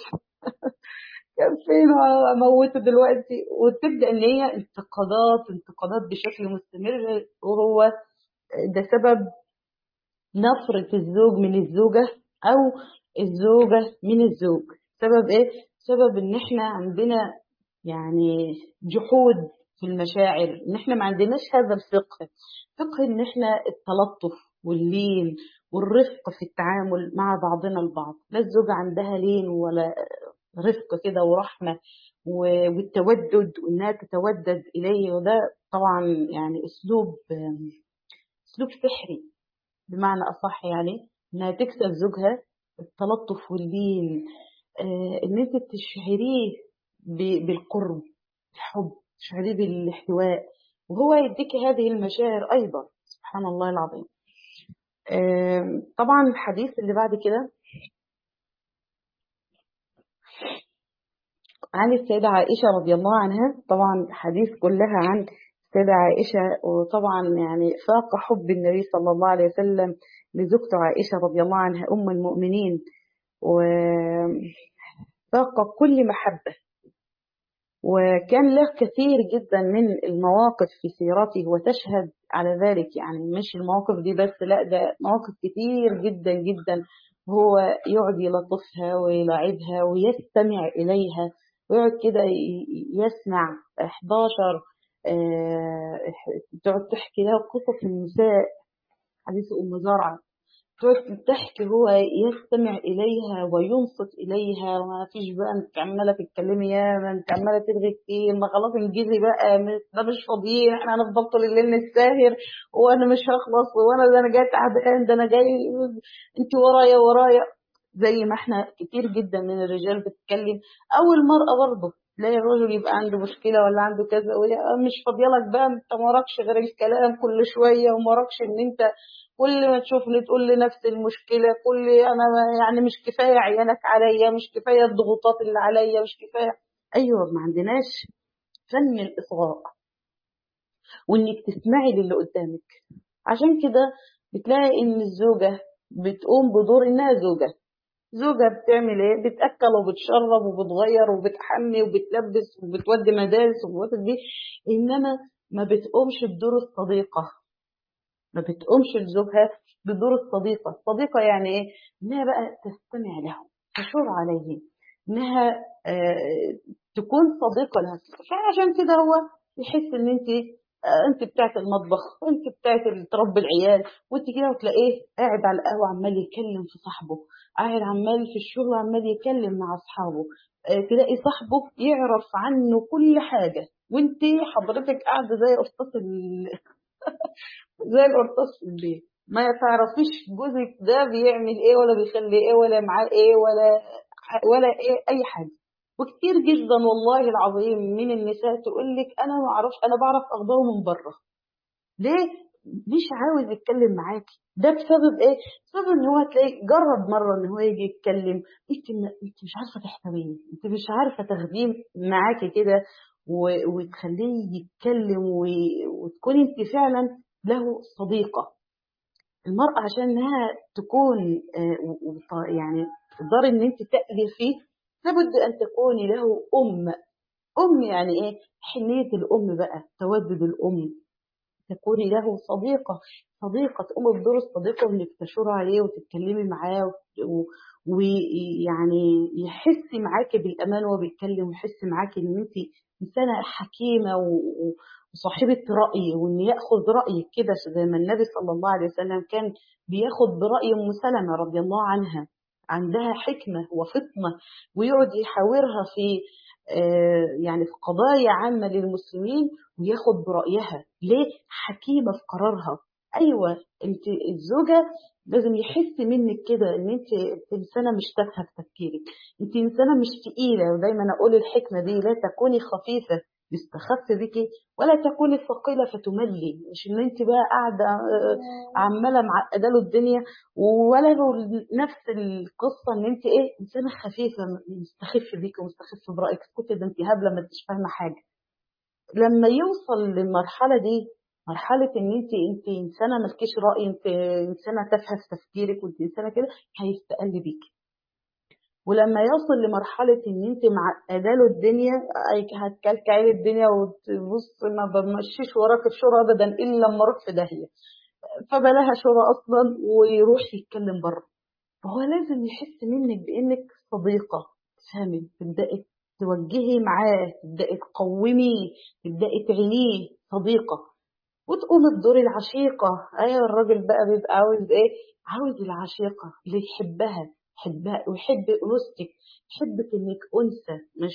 كان فين اموته دلوقتي وتبدا ان هي انتقادات انتقادات بشكل مستمر وهو ده سبب نفرة الزوج من الزوجة او الزوجة من الزوج سبب ايه سبب ان احنا عندنا يعني جحود في المشاعر ان احنا ما عندناش هذا الفقه فقه ان احنا التلطف واللين والرفق في التعامل مع بعضنا البعض لا الزوجة عندها لين ولا رفق كده ورحمة و- والتودد وإنها تتودد إليه وده طبعا يعني أسلوب أسلوب سحري بمعنى أصح يعني إنها تكسب زوجها التلطف واللين آه، إن أنت تشعريه ب- بالقرب الحب تشعريه بالاحتواء وهو يديك هذه المشاعر أيضا سبحان الله العظيم آه، طبعا الحديث اللي بعد كده عن السيدة عائشة رضي الله عنها طبعا حديث كلها عن السيدة عائشة وطبعا يعني فاق حب النبي صلى الله عليه وسلم لزوجته عائشة رضي الله عنها أم المؤمنين وفاق كل محبة وكان له كثير جدا من المواقف في سيرته وتشهد على ذلك يعني مش المواقف دي بس لا ده مواقف كتير جدا جدا هو يقعد يلطفها ويلاعبها ويستمع إليها ويقعد كده يسمع 11 تقعد تحكي له قصص النساء حديث أم زرعة تقعد تحكي هو يستمع إليها وينصت إليها وما فيش بقى انت عمالة تتكلمي يا ما انت عمالة تلغي كتير ما خلاص انجزي بقى ده مش فاضيين احنا هنفضل طول الليل نساهر وانا مش هخلص وانا ده انا جاي تعبان ده انا جاي انت ورايا ورايا زي ما احنا كتير جدا من الرجال بتتكلم او المرأة برضه تلاقي الرجل يبقى عنده مشكلة ولا عنده كذا وهي مش فاضيلك بقى انت مراكش غير الكلام كل شوية ومراكش ان انت كل ما تشوفني تقول لي نفس المشكلة كل انا يعني مش كفاية عيالك عليا مش كفاية الضغوطات اللي عليا مش كفاية ايوه ما عندناش فن الاصغاء وانك تسمعي للي قدامك عشان كده بتلاقي ان الزوجة بتقوم بدور انها زوجة زوجة بتعمل ايه بتأكل وبتشرب وبتغير وبتحمي وبتلبس وبتودي مدارس وبتودي انما ما بتقومش بدور الصديقة ما بتقومش لزوجها بدور الصديقة الصديقة يعني ايه انها بقى تستمع له تشور عليه انها آه تكون صديقة لها فعشان كده هو يحس ان انت آه انت بتاعت المطبخ وانت بتاعت تربي العيال وانت كده وتلاقيه قاعد على القهوة عمال يكلم في صاحبه قاعد عمال في الشغل عمال يكلم مع اصحابه آه تلاقي صاحبه يعرف عنه كل حاجة وانت حضرتك قاعدة زي قرطاس زي القرطاس في البيت ما تعرفيش جوزك ده بيعمل ايه ولا بيخلي ايه ولا معاه ايه ولا ولا ايه اي حاجه وكتير جدا والله العظيم من النساء تقول لك انا ما اعرفش انا بعرف اخباره من بره ليه مش عاوز يتكلم معاكي ده بسبب ايه بسبب ان هو تلاقي جرب مره ان هو يجي يتكلم انت انت مش عارفه تحتويه انت مش عارفه تاخديه معاكي كده وتخليه يتكلم وتكوني انت فعلا له صديقة المرأة عشان انها تكون يعني تقدري ان انت تأذي فيه لابد ان تكوني له ام ام يعني ايه حنية الام بقى تودد الام تكوني له صديقة صديقة تقوم بدور الصديقة وانك تشور عليه وتتكلمي معاه ويعني يحس معاكي بالامان وهو بيتكلم ويحس معاكي ان انت انسانه حكيمه وصاحبه راي وان ياخذ رايك كده زي ما النبي صلى الله عليه وسلم كان بياخذ براي ام سلمه رضي الله عنها عندها حكمه وفطنه ويقعد يحاورها في يعني في قضايا عامه للمسلمين وياخد برايها ليه حكيمه في قرارها ايوه انت الزوجه لازم يحس منك كده ان انت انسانه مش تافهه في تفكيرك انت انسانه مش تقيله ودايما اقول الحكمه دي لا تكوني خفيفه يستخف بك ولا تكوني ثقيله فتملي مش ان انت بقى قاعده عماله معقده له الدنيا ولا نفس القصه ان انت ايه انسانه خفيفه مستخف بيك ومستخف برايك اسكتي ده انت هبله ما انتش فاهمه حاجه لما يوصل للمرحله دي مرحلة ان انت انت انسانة مالكيش رأي انت انسانة تافهة في تفكيرك وانت انسانة كده هيستقل بيكي ولما يوصل لمرحلة ان انت معقدة له الدنيا هتكلكعي الدنيا وتبص ما بمشيش وراك في شورى ابدا الا لما اروح في داهية فبلاها شورى اصلا ويروح يتكلم بره فهو لازم يحس منك بانك صديقة تفهمي تبدأي توجهي معاه تبدأي تقوميه تبدأي تعينيه صديقة وتقوم بدور العشيقة أيوة الراجل بقى بيبقى عاوز إيه عاوز العشيقة اللي يحبها يحبها ويحب أنوثتك يحبك إنك أنثى مش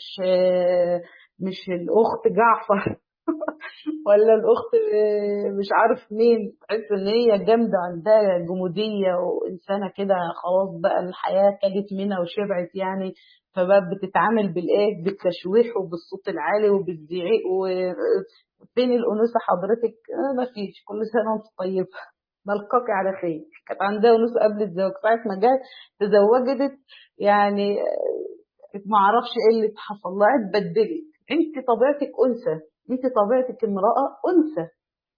مش الأخت جعفر ولا الأخت مش عارف مين تحس إن هي جامدة عندها جمودية وإنسانة كده خلاص بقى الحياة كلت منها وشبعت يعني فبقى بتتعامل بالإيه بالتشويح وبالصوت العالي وبالزعيق فين الأنوثة حضرتك؟ آه ما فيش كل سنة وانت طيبة نلقاك على خير كانت عندها أنوثة قبل الزواج ساعة ما جت تزوجت يعني ما اعرفش ايه اللي حصل لها اتبدلت انت طبيعتك أنثى انت طبيعتك امرأة أنثى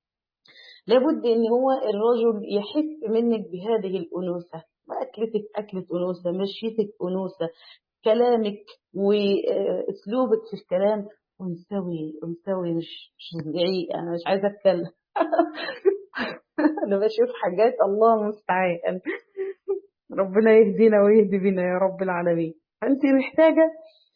لابد ان هو الرجل يحس منك بهذه الأنوثة أكلتك أكلة أنوثة مشيتك أنوثة كلامك وأسلوبك في الكلام أنثوي أنثوي مش مش زعيق أنا مش عايزة أتكلم أنا بشوف حاجات الله المستعان ربنا يهدينا ويهدي بنا يا رب العالمين فأنت محتاجة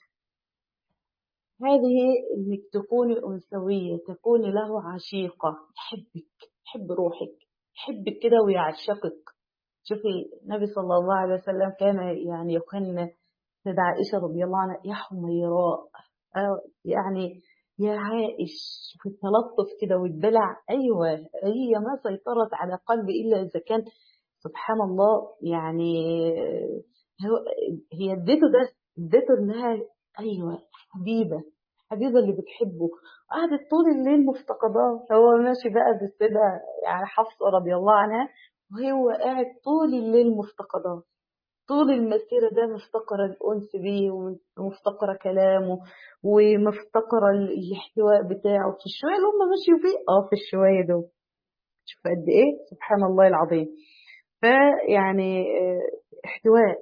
هذه إنك تكوني أنثوية تكوني له عشيقة يحبك يحب روحك يحبك كده ويعشقك شوفي النبي صلى الله عليه وسلم كان يعني يكن سيدة عائشة رضي الله عنها يا حميراء آه، يعني يا عائش في التلطف كده والدلع أيوة هي ما سيطرت على قلبي إلا إذا كان سبحان الله يعني هو هي اديته ده اديته انها ايوه حبيبه حبيبه اللي بتحبه قعدت طول الليل مفتقداه هو ماشي بقى بالسيده يعني حفصه رضي الله عنها وهو قاعد طول الليل مفتقداه طول المسيرة ده مفتقرة الأنس بيه ومفتقرة كلامه ومفتقرة الاحتواء بتاعه في الشوية اللي هم ماشيوا فيه اه في الشوية دول شوف قد ايه سبحان الله العظيم فيعني آه، احتواء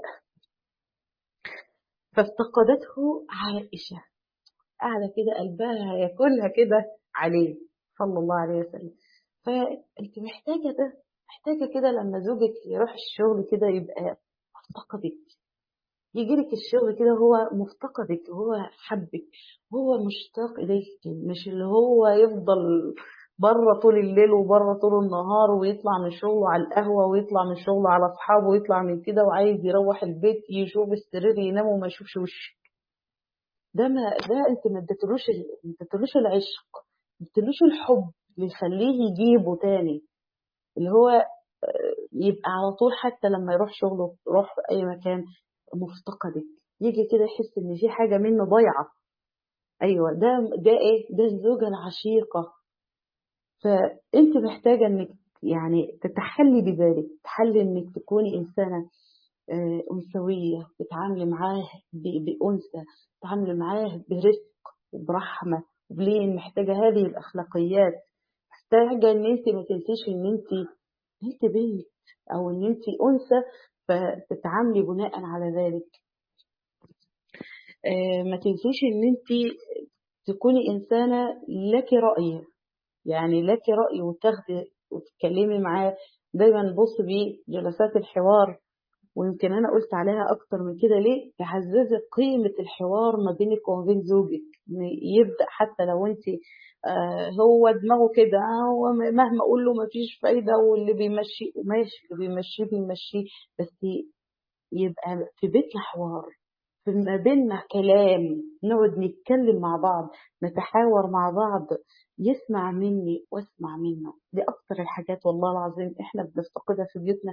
فافتقدته عائشة قاعدة كده قلبها ياكلها كده عليه صلى الله عليه وسلم فانت محتاجة ده محتاجة كده لما زوجك يروح الشغل كده يبقى مفتقدك يجي لك الشغل كده هو مفتقدك هو حبك هو مشتاق إليك مش اللي هو يفضل بره طول الليل وبره طول النهار ويطلع من شغله على القهوة ويطلع من شغله على أصحابه ويطلع من كده وعايز يروح البيت يشوف السرير ينام وما يشوفش وشك ده ما ده انت ما اديتلوش ال- ما اديتلوش العشق ما اديتلوش الحب اللي يخليه يجيبه تاني اللي هو آه، يبقى على طول حتى لما يروح شغله يروح في اي مكان مفتقدك يجي كده يحس ان في حاجه منه ضايعه ايوه ده ده ايه ده الزوجه العشيقه فانت محتاجه انك يعني تتحلي بذلك تحلي انك تكوني انسانه آه، انثويه تتعاملي معاه ب- بانثى تتعاملي معاه برفق وبرحمه وبلين محتاجه هذه الاخلاقيات محتاجه ان انت ما تنسيش ان انت انت بنت او ان انت انثى فتتعاملي بناء على ذلك آه، ما تنسيش ان انت تكوني انسانه لك راي يعني لك رأي وتاخدي وتتكلمي معاه دايما بص بجلسات الحوار ويمكن أنا قلت عليها أكتر من كده ليه تعززي قيمة الحوار ما بينك وما بين زوجك إن يبدأ حتى لو أنت آه هو دماغه كده آه هو مهما أقول له مفيش فايدة واللي بيمشي ماشي اللي بيمشيه بيمشيه بس يبقى في بيتنا حوار في ما بيننا كلام نقعد نتكلم مع بعض نتحاور مع بعض يسمع مني واسمع منه دي اكتر الحاجات والله العظيم احنا بنفتقدها في بيوتنا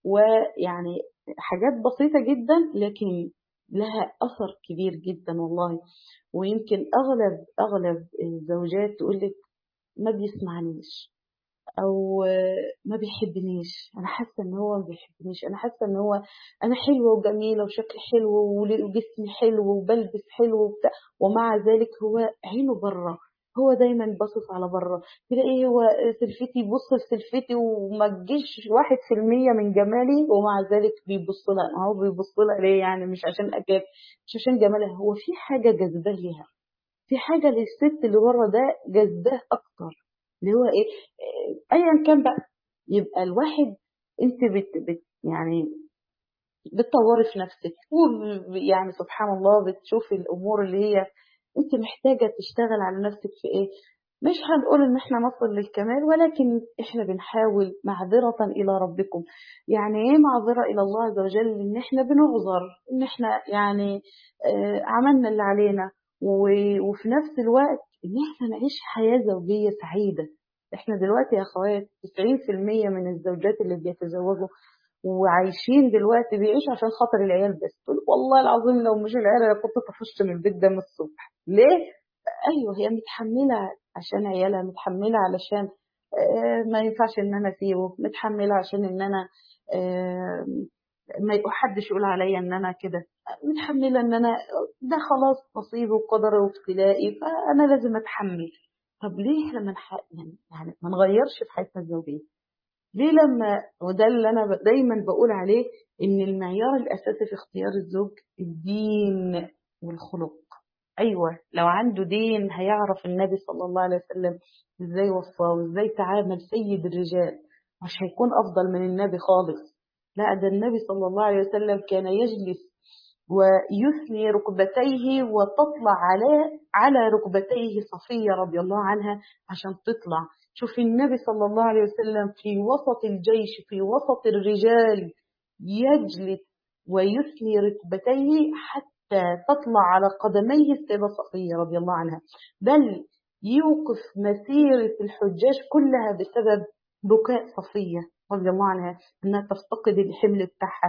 ويعني حاجات بسيطة جدا لكن لها اثر كبير جدا والله ويمكن اغلب اغلب الزوجات تقول لك ما بيسمعنيش او ما بيحبنيش انا حاسه ان هو ما بيحبنيش انا حاسه ان هو انا حلوه وجميله وشكلي حلو وجسمي حلو وبلبس حلو وبتاع ومع ذلك هو عينه بره هو دايما باصص على بره تلاقيه هو سلفتي يبص لسلفتي وما تجيش واحد في المية من جمالي ومع ذلك بيبص لها هو بيبص لها ليه يعني مش عشان أجاب مش عشان جمالها هو في حاجة جذباه ليها في حاجة للست اللي بره ده جذباه أكتر اللي هو إيه إيه، أيا كان بقى يبقى الواحد أنت بت, بت يعني بتطوري في نفسك يعني سبحان الله بتشوفي الأمور اللي هي أنت محتاجة تشتغل على نفسك في إيه مش هنقول ان احنا نصل للكمال ولكن احنا بنحاول معذرة الى ربكم يعني ايه معذرة الى الله عز وجل ان احنا بنعذر ان احنا يعني آه عملنا اللي علينا وفي نفس الوقت ان احنا نعيش حياة زوجية سعيدة احنا دلوقتي يا اخوات 90% من الزوجات اللي بيتزوجوا وعايشين دلوقتي بيعيشوا عشان خاطر العيال بس تقول والله العظيم لو مش العيال انا كنت طفشت من البيت ده من الصبح ليه ايوه هي متحمله عشان عيالها متحمله علشان آه ما ينفعش ان انا اسيبه متحمله عشان ان انا آه ما حدش يقول عليا ان انا كده متحمله ان انا ده خلاص نصيبي وقدري وابتلائي فانا لازم اتحمل طب ليه احنا ما يعني ما نغيرش في حياتنا الزوجيه ليه لما وده اللي انا دايما بقول عليه ان المعيار الاساسي في اختيار الزوج الدين والخلق أيوة لو عنده دين هيعرف النبي صلى الله عليه وسلم إزاي وصاه وإزاي تعامل سيد الرجال مش هيكون أفضل من النبي خالص لا ده النبي صلى الله عليه وسلم كان يجلس ويثني ركبتيه وتطلع على على ركبتيه صفية رضي الله عنها عشان تطلع شوف النبي صلى الله عليه وسلم في وسط الجيش في وسط الرجال يجلس ويثني ركبتيه حتى تطلع على قدميه السيدة صفية رضي الله عنها بل يوقف مسيرة الحجاج كلها بسبب بكاء صفية رضي الله عنها انها تفتقد الحمل بتاعها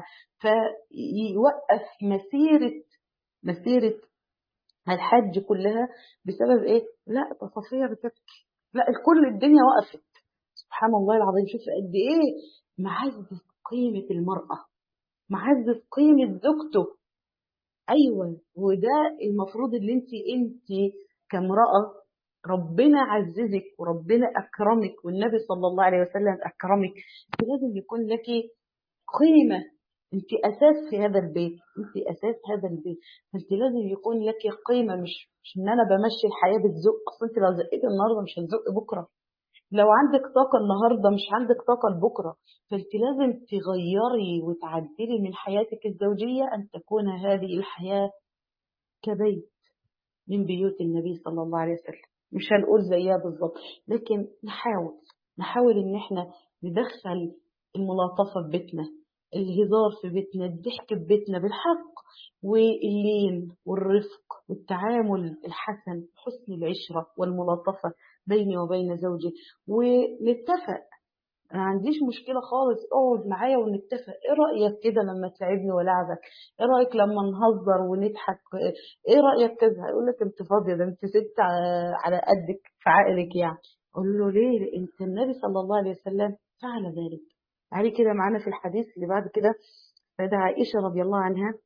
فيوقف مسيرة مسيرة الحج كلها بسبب ايه لا ده صفية بتبكي لا كل الدنيا وقفت سبحان الله العظيم شوف قد ايه معزز قيمة المرأة معزز قيمة زوجته ايوه وده المفروض اللي انت انت كامرأة ربنا عززك وربنا أكرمك والنبي صلى الله عليه وسلم أكرمك لازم يكون لك قيمة أنت أساس في هذا البيت أنت أساس هذا البيت أنت لازم يكون لك قيمة مش, مش إن أنا بمشي الحياة بالذوق أصل أنت لو زقيت النهاردة مش هتزق بكرة لو عندك طاقة النهاردة مش عندك طاقة لبكرة فأنت لازم تغيري وتعدلي من حياتك الزوجية أن تكون هذه الحياة كبيت من بيوت النبي صلى الله عليه وسلم مش هنقول زيها بالظبط لكن نحاول نحاول ان احنا ندخل الملاطفة في بيتنا الهزار في بيتنا الضحك في بيتنا بالحق واللين والرفق والتعامل الحسن حسن العشرة والملاطفة بيني وبين زوجي ونتفق انا ما عنديش مشكله خالص اقعد معايا ونتفق ايه رايك كده لما تلعبني والعبك ايه رايك لما نهزر ونضحك ايه رايك كذا هيقول لك انت فاضيه ده انت ست على قدك في عقلك يعني اقول له ليه انت النبي صلى الله عليه وسلم فعل ذلك تعالي كده معانا في الحديث اللي بعد كده سيدة عائشة رضي الله عنها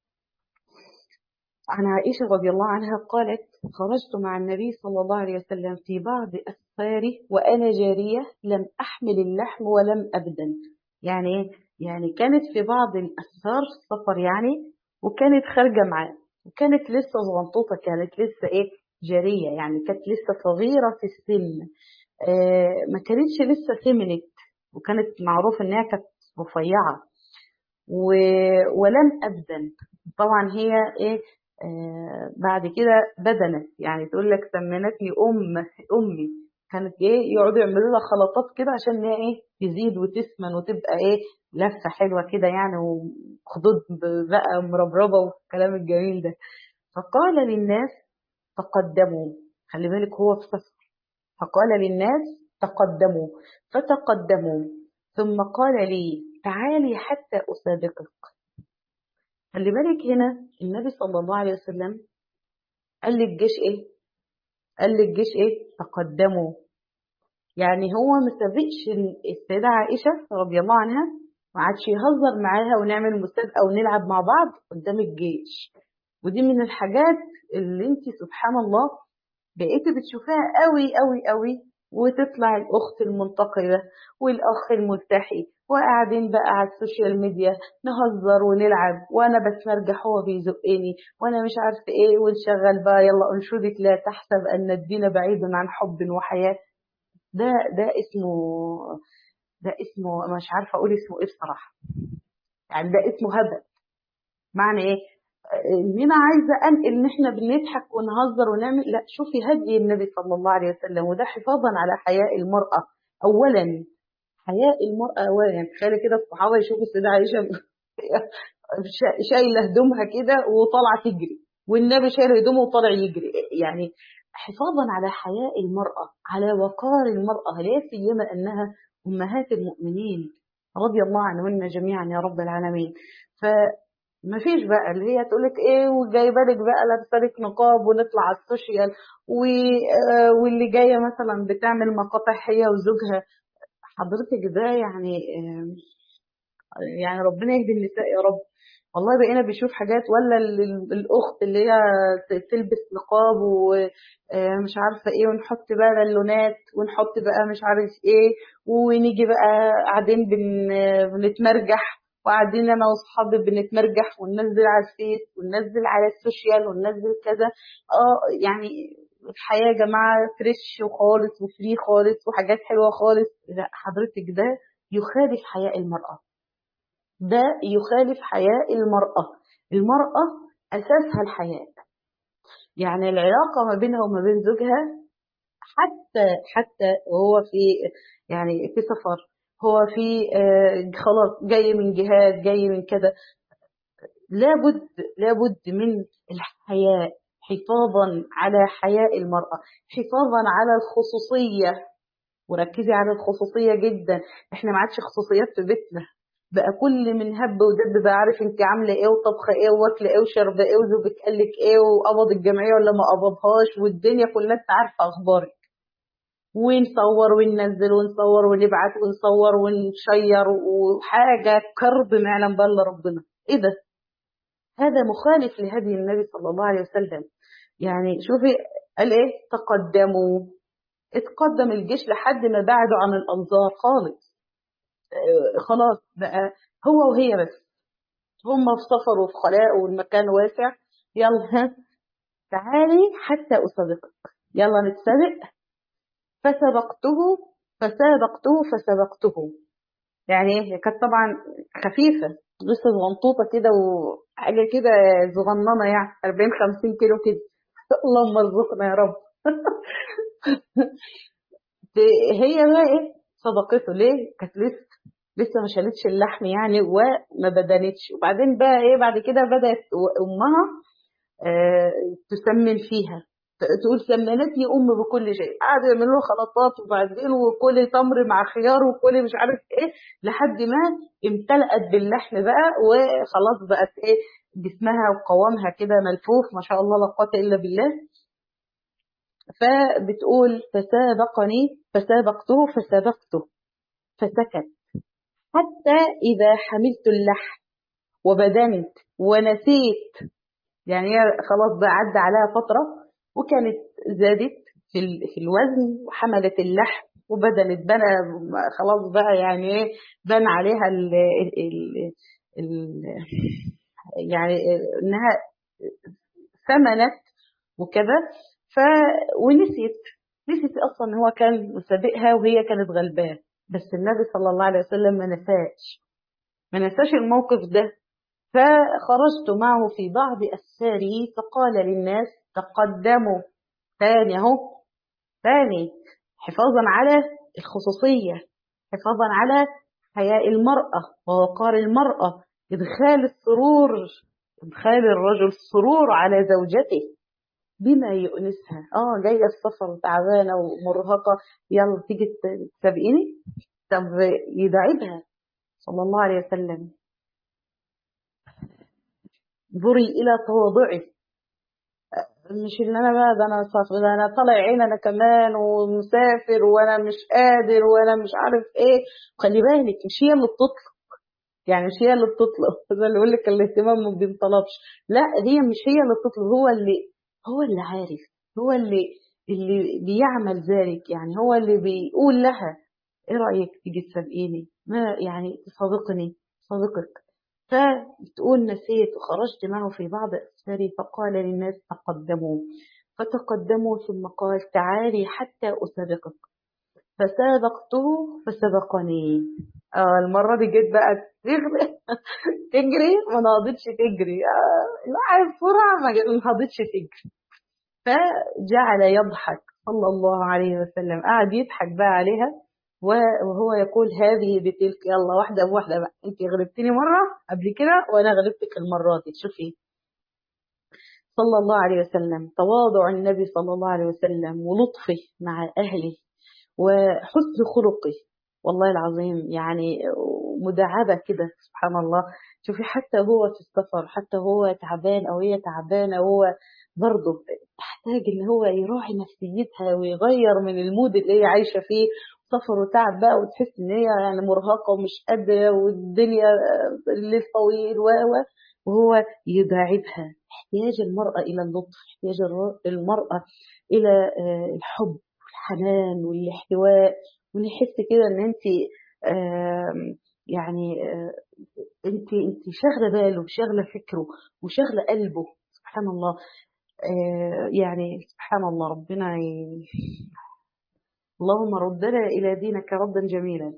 عن عائشة رضي الله عنها قالت خرجت مع النبي صلى الله عليه وسلم في بعض أسفاري وأنا جارية لم أحمل اللحم ولم أبدن يعني يعني كانت في بعض الأسفار السفر يعني وكانت خارجة معاه وكانت لسه صغنطوطة كانت لسه إيه جارية يعني كانت لسه صغيرة في السن آه ما كانتش لسه ثمنت وكانت معروف إنها كانت رفيعة و... ولم أبدن طبعا هي إيه آه بعد كده بدنت يعني تقول لك سمنتني ام امي كانت ايه يقعدوا يعملوا لها خلطات كده عشان هي ايه تزيد وتسمن وتبقى ايه لفه حلوه كده يعني وخدود بقى مربربه والكلام الجميل ده فقال للناس تقدموا خلي بالك هو في سفر فقال للناس تقدموا فتقدموا ثم قال لي تعالي حتى اسابقك خلي بالك هنا النبي صلى الله عليه وسلم قال للجيش ايه قال للجيش ايه تقدموا يعني هو ما سابقش السيدة عائشة رضي الله عنها ما عادش يهزر معاها ونعمل مسابقة ونلعب مع بعض قدام الجيش ودي من الحاجات اللي انت سبحان الله بقيتي بتشوفيها قوي قوي قوي وتطلع الأخت المنتقبة والأخ الملتحي وقاعدين بقى على السوشيال ميديا نهزر ونلعب وأنا بتمرجح هو بيزقني وأنا مش عارفة إيه ونشغل بقى يلا أنشدك لا تحسب أن الدين بعيد عن حب وحياة ده ده اسمه ده اسمه مش عارفة أقول اسمه إيه بصراحة يعني ده اسمه هبل معنى إيه؟ ان انا عايزه انقل ان احنا بنضحك ونهزر ونعمل لا شوفي هدي النبي صلى الله عليه وسلم وده حفاظا على حياء المراه اولا حياء المراه اولا يعني تخيلي كده الصحابه يشوفوا السيده عائشه شايله هدومها كده وطالعه تجري والنبي شايل هدومه وطالع يجري يعني حفاظا على حياء المراه على وقار المراه لا سيما انها امهات المؤمنين رضي الله عنهن جميعا يا رب العالمين ف ما فيش بقى اللي هي تقول لك ايه وجايبه لك بقى لابسه لك نقاب ونطلع على السوشيال واللي جايه مثلا بتعمل مقاطع هي وزوجها حضرتك ده يعني يعني ربنا يهدي النساء يا رب والله بقينا بنشوف حاجات ولا الاخت اللي هي تلبس نقاب ومش عارفه ايه ونحط بقى بالونات ونحط بقى مش عارف ايه ونيجي بقى قاعدين بنتمرجح وقاعدين انا واصحابي بنتمرجح وننزل على الفيس وننزل على السوشيال وننزل كذا اه يعني الحياة يا جماعة فريش وخالص وفري خالص وحاجات حلوة خالص لا حضرتك ده يخالف حياء المرأة ده يخالف حياء المرأة المرأة أساسها الحياء يعني العلاقة ما بينها وما بين زوجها حتى حتى وهو في يعني في سفر هو في آه خلاص جاي من جهاد جاي من كذا لابد لابد من الحياء حفاظا على حياء المرأة حفاظا على الخصوصية وركزي على الخصوصية جدا احنا ما عادش خصوصيات في بيتنا بقى كل من هب ودب بقى عارف انت عامله ايه وطبخه ايه واكله ايه وشربه ايه وزوجك قال لك ايه وقبض الجمعيه ولا ما قبضهاش والدنيا كلها انت عارفه اخبارك ونصور وننزل ونصور ونبعت ونصور ونشير وحاجه كرب ما يعلم بالله ربنا ايه ده هذا مخالف لهدي النبي صلى الله عليه وسلم يعني شوفي قال ايه تقدموا اتقدم الجيش لحد ما بعدوا عن الانظار خالص خلاص بقى هو وهي بس هم في سفر وفي خلاء والمكان واسع يلا ها تعالي حتى أسبقك يلا نتسابق فسبقته فسابقته فسبقته يعني هي كانت طبعا خفيفة لسه صغنطوطة كده وحاجة كده صغننة يعني 40 50 كيلو كده اللهم ارزقنا يا رب هي بقى ايه سبقته ليه كانت لسه لسه ما شالتش اللحم يعني وما بدنتش وبعدين بقى ايه بعد كده بدات امها آه تسمن فيها تقول سمنتني ام بكل شيء قعدوا يعملوا له خلطات وبعدين وكلي تمر مع خيار وكلي مش عارف ايه لحد ما امتلأت باللحم بقى وخلاص بقت ايه جسمها وقوامها كده ملفوف ما شاء الله لا قوه الا بالله فبتقول فسابقني فسابقته فسابقته فسكت حتى إذا حملت اللحم وبدنت ونسيت يعني هي خلاص بقى عدى عليها فترة وكانت زادت في, في الوزن وحملت اللحم وبدنت بنى خلاص بقى يعني ايه بان عليها ال ال ال يعني انها ثمنت وكذا ف ونسيت نسيت اصلا ان هو كان مسابقها وهي كانت غلبان بس النبي صلى الله عليه وسلم ما نساش ما نساش الموقف ده فخرجت معه في بعض أسفاره فقال للناس تقدموا ثاني اهو ثاني حفاظا على الخصوصية حفاظا على حياء المرأة ووقار المرأة إدخال السرور إدخال الرجل السرور على زوجته بما يؤنسها اه جايه السفر تعبانه ومرهقه يلا تيجي تسابقيني طب يدعبها صلى الله عليه وسلم انظري الى تواضعه مش اللي انا بقى ده انا صف ده انا طالع عين انا كمان ومسافر وانا مش قادر وانا مش عارف ايه خلي بالك مش هي اللي بتطلب يعني مش هي اللي بتطلب زي اللي يقول لك الاهتمام ما بينطلبش لا هي مش هي اللي بتطلب هو اللي هو اللي عارف هو اللي اللي بيعمل ذلك يعني هو اللي بيقول لها ايه رأيك تيجي تسابقيني ما يعني تصادقني صادقك فبتقول نسيت وخرجت معه في بعض أسفاري فقال للناس تقدموا فتقدموا ثم قال تعالي حتى أسابقك فسابقته فسبقني آه المرة دي جيت بقى تجري تجري ما نهضتش تجري آه لا بسرعة ما نهضتش تجري فجعل يضحك صلى الله عليه وسلم قعد يضحك بقى عليها وهو يقول هذه بتلك يلا واحدة بواحدة بقى انت غلبتني مرة قبل كده وانا غلبتك المرة دي شوفي صلى الله عليه وسلم تواضع النبي صلى الله عليه وسلم ولطفه مع أهله وحسن خلقه والله العظيم يعني مداعبة كده سبحان الله شوفي حتى هو في السفر حتى هو تعبان أو هي تعبانة هو برضه تحتاج ان هو يراعي نفسيتها ويغير من المود اللي هي عايشة فيه سفر وتعب بقى وتحس ان هي يعني مرهقة ومش قادرة والدنيا الليل طويل و وهو يداعبها احتياج المرأة إلى اللطف احتياج المرأة إلى الحب والحنان والاحتواء ونحس كده ان انت يعني آه، انت انت شاغله باله وشاغله فكره وشاغله قلبه سبحان الله آه، يعني سبحان الله ربنا ي... اللهم ردنا الى دينك ردا جميلا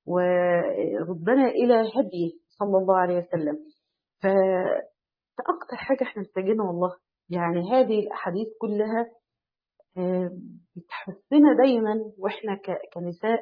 وردنا الى هديه صلى الله عليه وسلم فأكتر حاجة احنا محتاجينها والله يعني هذه الأحاديث كلها آه، بتحسنا دايما واحنا ك- كنساء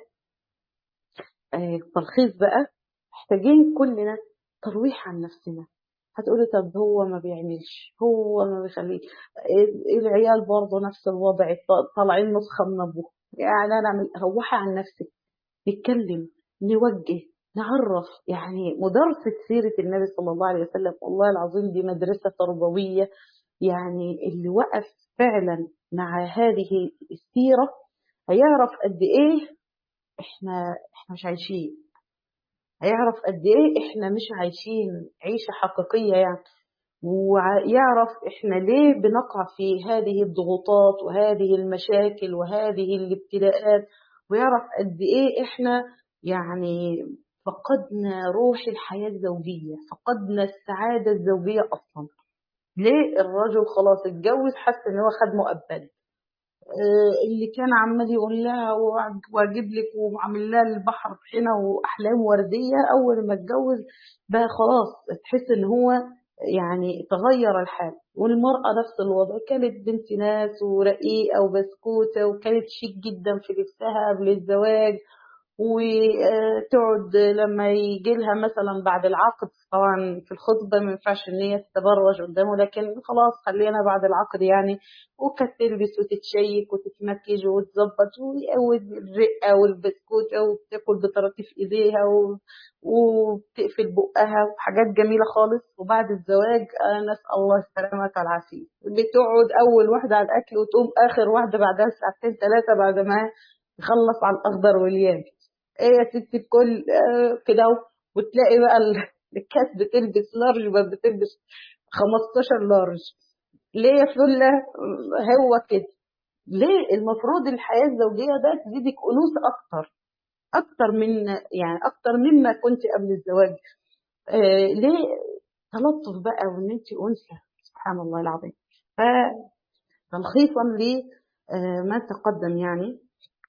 آه، تلخيص بقى محتاجين كلنا ترويح عن نفسنا هتقولي طب هو ما بيعملش هو ما بيخليش آه، العيال برضه نفس الوضع ط- طالعين نسخة من أبوه يعني أنا أعمل روحي عن نفسك نتكلم نوجه نعرف يعني مدرسة سيرة النبي صلى الله عليه وسلم والله العظيم دي مدرسة تربوية يعني اللي وقف فعلا مع هذه السيرة هيعرف قد ايه احنا احنا مش عايشين هيعرف قد ايه احنا مش عايشين عيشة حقيقية يعني ويعرف احنا ليه بنقع في هذه الضغوطات وهذه المشاكل وهذه الابتلاءات ويعرف قد ايه احنا يعني فقدنا روح الحياة الزوجية فقدنا السعادة الزوجية اصلا ليه الرجل خلاص اتجوز حس ان هو خد مؤبد آه، اللي كان عمال يقول لها وأج- واجيب لك وعامل لها البحر طحينه واحلام ورديه اول ما اتجوز بقى خلاص تحس ان هو يعني تغير الحال والمرأة نفس الوضع كانت بنت ناس ورقيقة وبسكوتة وكانت شيك جدا في لبسها قبل الزواج وتقعد لما يجي لها مثلا بعد العقد طبعا في الخطبة ما ينفعش ان هي تتبرج قدامه لكن خلاص خلينا بعد العقد يعني وكانت تلبس وتتشيك وتتمكج وتظبط ويقود الرقة والبسكوتة وبتاكل بطراطيف ايديها و... وبتقفل بقها وحاجات جميلة خالص وبعد الزواج آه، نسأل الله السلامة والعافية بتقعد أول واحدة على الأكل وتقوم آخر واحدة بعدها ساعتين ثلاثة بعد ما تخلص على الأخضر واليابس ايه يا ستي الكل آه، كده اهو. وتلاقي بقى ال- الكاس بتلبس لارج بقى بتلبس 15 لارج ليه يا فلة هو كده ليه المفروض الحياة الزوجية ده تزيدك أنوثة أكتر أكتر من يعني أكتر مما كنت قبل الزواج آه ليه تلطف بقى وإن أنت أنثى سبحان الله العظيم فتلخيصا لما تقدم يعني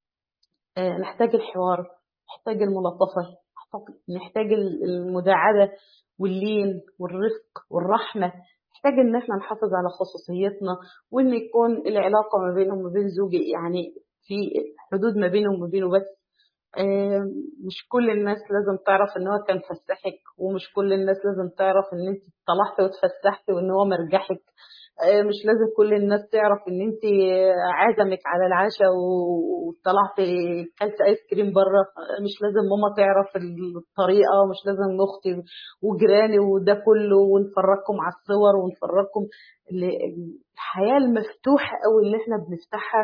آه، نحتاج الحوار نحتاج الملاطفة نحتاج- نحتاج المداعبة واللين والرفق والرحمة نحتاج ان احنا نحافظ على خصوصيتنا وان يكون العلاقة ما بينه وما بين زوجي يعني في حدود ما بينه وما بينه بس آه، مش كل الناس لازم تعرف ان هو كان فسحك ومش كل الناس لازم تعرف ان انت طلعتي واتفسحتي وان هو مرجحك آه، مش لازم كل الناس تعرف ان انت عزمك على العشاء و- وطلعتي كلت ايس كريم بره آه، مش لازم ماما تعرف الطريقه مش لازم اختي وجيراني وده كله ونفرجكم على الصور ونفرجكم ال- الحياه المفتوحه قوي اللي احنا بنفتحها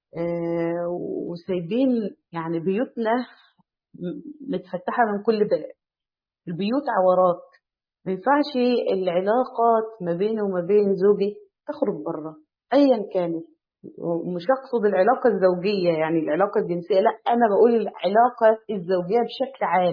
آه، وسايبين يعني بيوتنا م- متفتحه من كل باب البيوت عورات ما ينفعش العلاقات ما بيني وما بين زوجي تخرج بره ايا كانت ومش اقصد العلاقه الزوجيه يعني العلاقه الجنسيه لا انا بقول العلاقه الزوجيه بشكل عام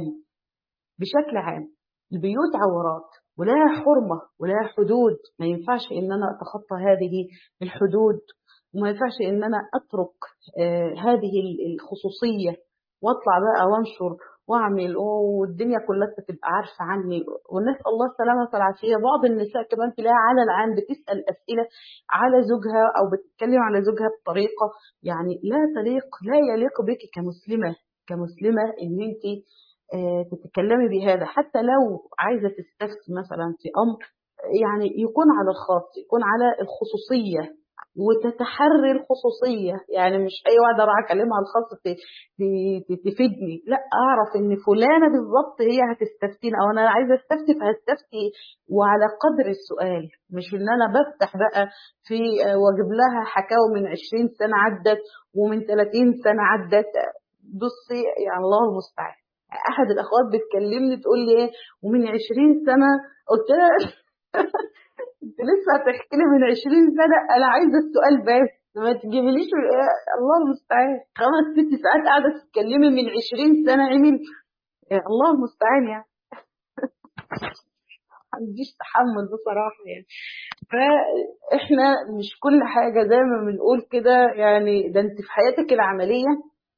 بشكل عام البيوت عورات ولها حرمة ولها حدود ما ينفعش ان انا اتخطى هذه الحدود وما ينفعش ان انا اترك آه هذه الخصوصية واطلع بقى وانشر واعمل والدنيا كلها تبقى عارفة عني ونسأل الله السلامة والعافية بعض النساء كمان تلاقيها على العام بتسأل أسئلة على زوجها أو بتتكلم على زوجها بطريقة يعني لا تليق لا يليق بك كمسلمة كمسلمة ان انت آه، تتكلمي بهذا حتى لو عايزة تستفتي مثلا في أمر يعني يكون على الخاص يكون على الخصوصية وتتحري الخصوصية يعني مش أي واحدة أروح أكلمها على الخاص ت- ت- تفيدني لا أعرف إن فلانة بالظبط هي هتستفتيني أو أنا عايزة أستفتي فهستفتي وعلى قدر السؤال مش إن أنا بفتح بقى في آه، وأجيب لها حكاوي من 20 سنة عدت ومن 30 سنة عدت بصي يعني الله المستعان احد الاخوات بتكلمني تقول لي ايه ومن 20 سنه قلت لها انت لسه هتحكي لي من 20 سنه انا عايزه السؤال بس ما تجيبليش إيه؟ الله المستعان خمس ست ساعات قاعده تتكلمي من 20 سنه عمل الله المستعان يعني ما عنديش تحمل بصراحة يعني فاحنا مش كل حاجة زي ما بنقول كده يعني ده انت في حياتك العملية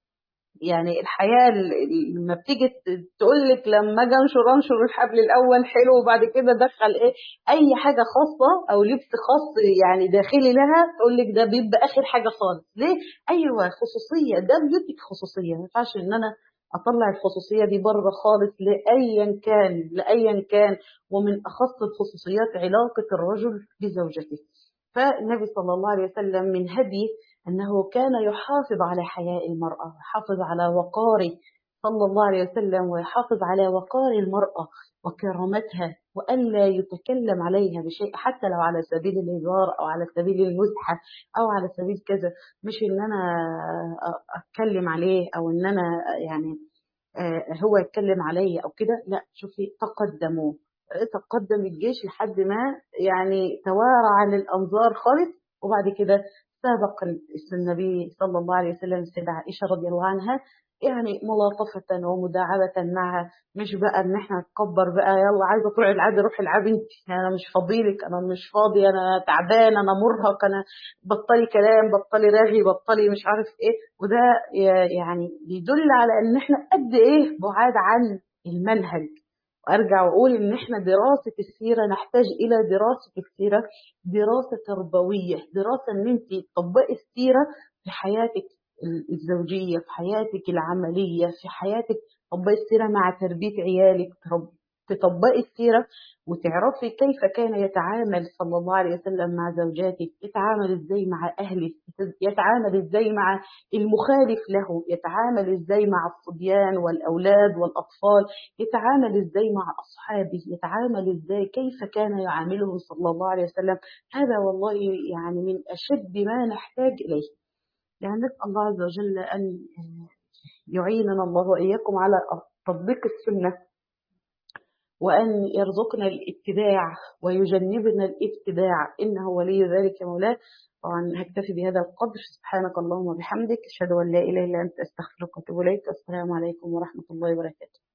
يعني الحياة ال- لما بتيجي تقول لك لما اجي انشر انشر الحبل الاول حلو وبعد كده دخل ايه اي حاجة خاصة او لبس خاص يعني داخلي لها تقول لك ده بيبقى اخر حاجة خالص ليه ايوه خصوصية ده بيوتك خصوصية ما ينفعش ان انا اطلع الخصوصية دي بره خالص لايا كان لايا كان ومن اخص الخصوصيات علاقة الرجل بزوجته فالنبي صلى الله عليه وسلم من هديه أنه كان يحافظ على حياء المرأة يحافظ على وقاره صلى الله عليه وسلم ويحافظ على وقار المرأة وكرامتها وألا يتكلم عليها بشيء حتى لو على سبيل الهزار أو على سبيل المزحة أو على سبيل كذا مش إن أنا أتكلم عليه أو إن أنا يعني هو يتكلم عليا أو كده لا شوفي تقدموا تقدم الجيش لحد ما يعني توارى عن الأنظار خالص وبعد كده سابق النبي صلى الله عليه وسلم السيدة عائشة رضي الله عنها يعني ملاطفة ومداعبة معها مش بقى ان احنا نكبر بقى يلا عايزة تروحي العبي روحي العبي انت انا مش فاضيلك انا مش فاضي انا تعبان انا مرهق انا بطلي كلام بطلي رغي بطلي مش عارف ايه وده يعني بيدل على ان احنا قد ايه بعاد عن المنهج وارجع واقول ان احنا دراسه السيره نحتاج الى دراسه السيره دراسه تربويه دراسه ان انت تطبقي السيره في حياتك الزوجيه في حياتك العمليه في حياتك تطبقي السيره مع تربيه عيالك تطبقي السيره وتعرفي كيف كان يتعامل صلى الله عليه وسلم مع زوجاته يتعامل ازاي مع اهله يتعامل ازاي مع المخالف له يتعامل ازاي مع الصبيان والاولاد والاطفال يتعامل ازاي مع اصحابه يتعامل ازاي كيف كان يعاملهم صلى الله عليه وسلم هذا والله يعني من اشد ما نحتاج اليه يعني نسال الله عز وجل ان يعيننا الله واياكم على تطبيق السنه وأن يرزقنا الاتباع ويجنبنا الابتداع إنه ولي ذلك مولاه طبعا هكتفي بهذا القدر سبحانك اللهم وبحمدك أشهد أن لا إله إلا أنت أستغفرك وأتوب إليك السلام عليكم ورحمة الله وبركاته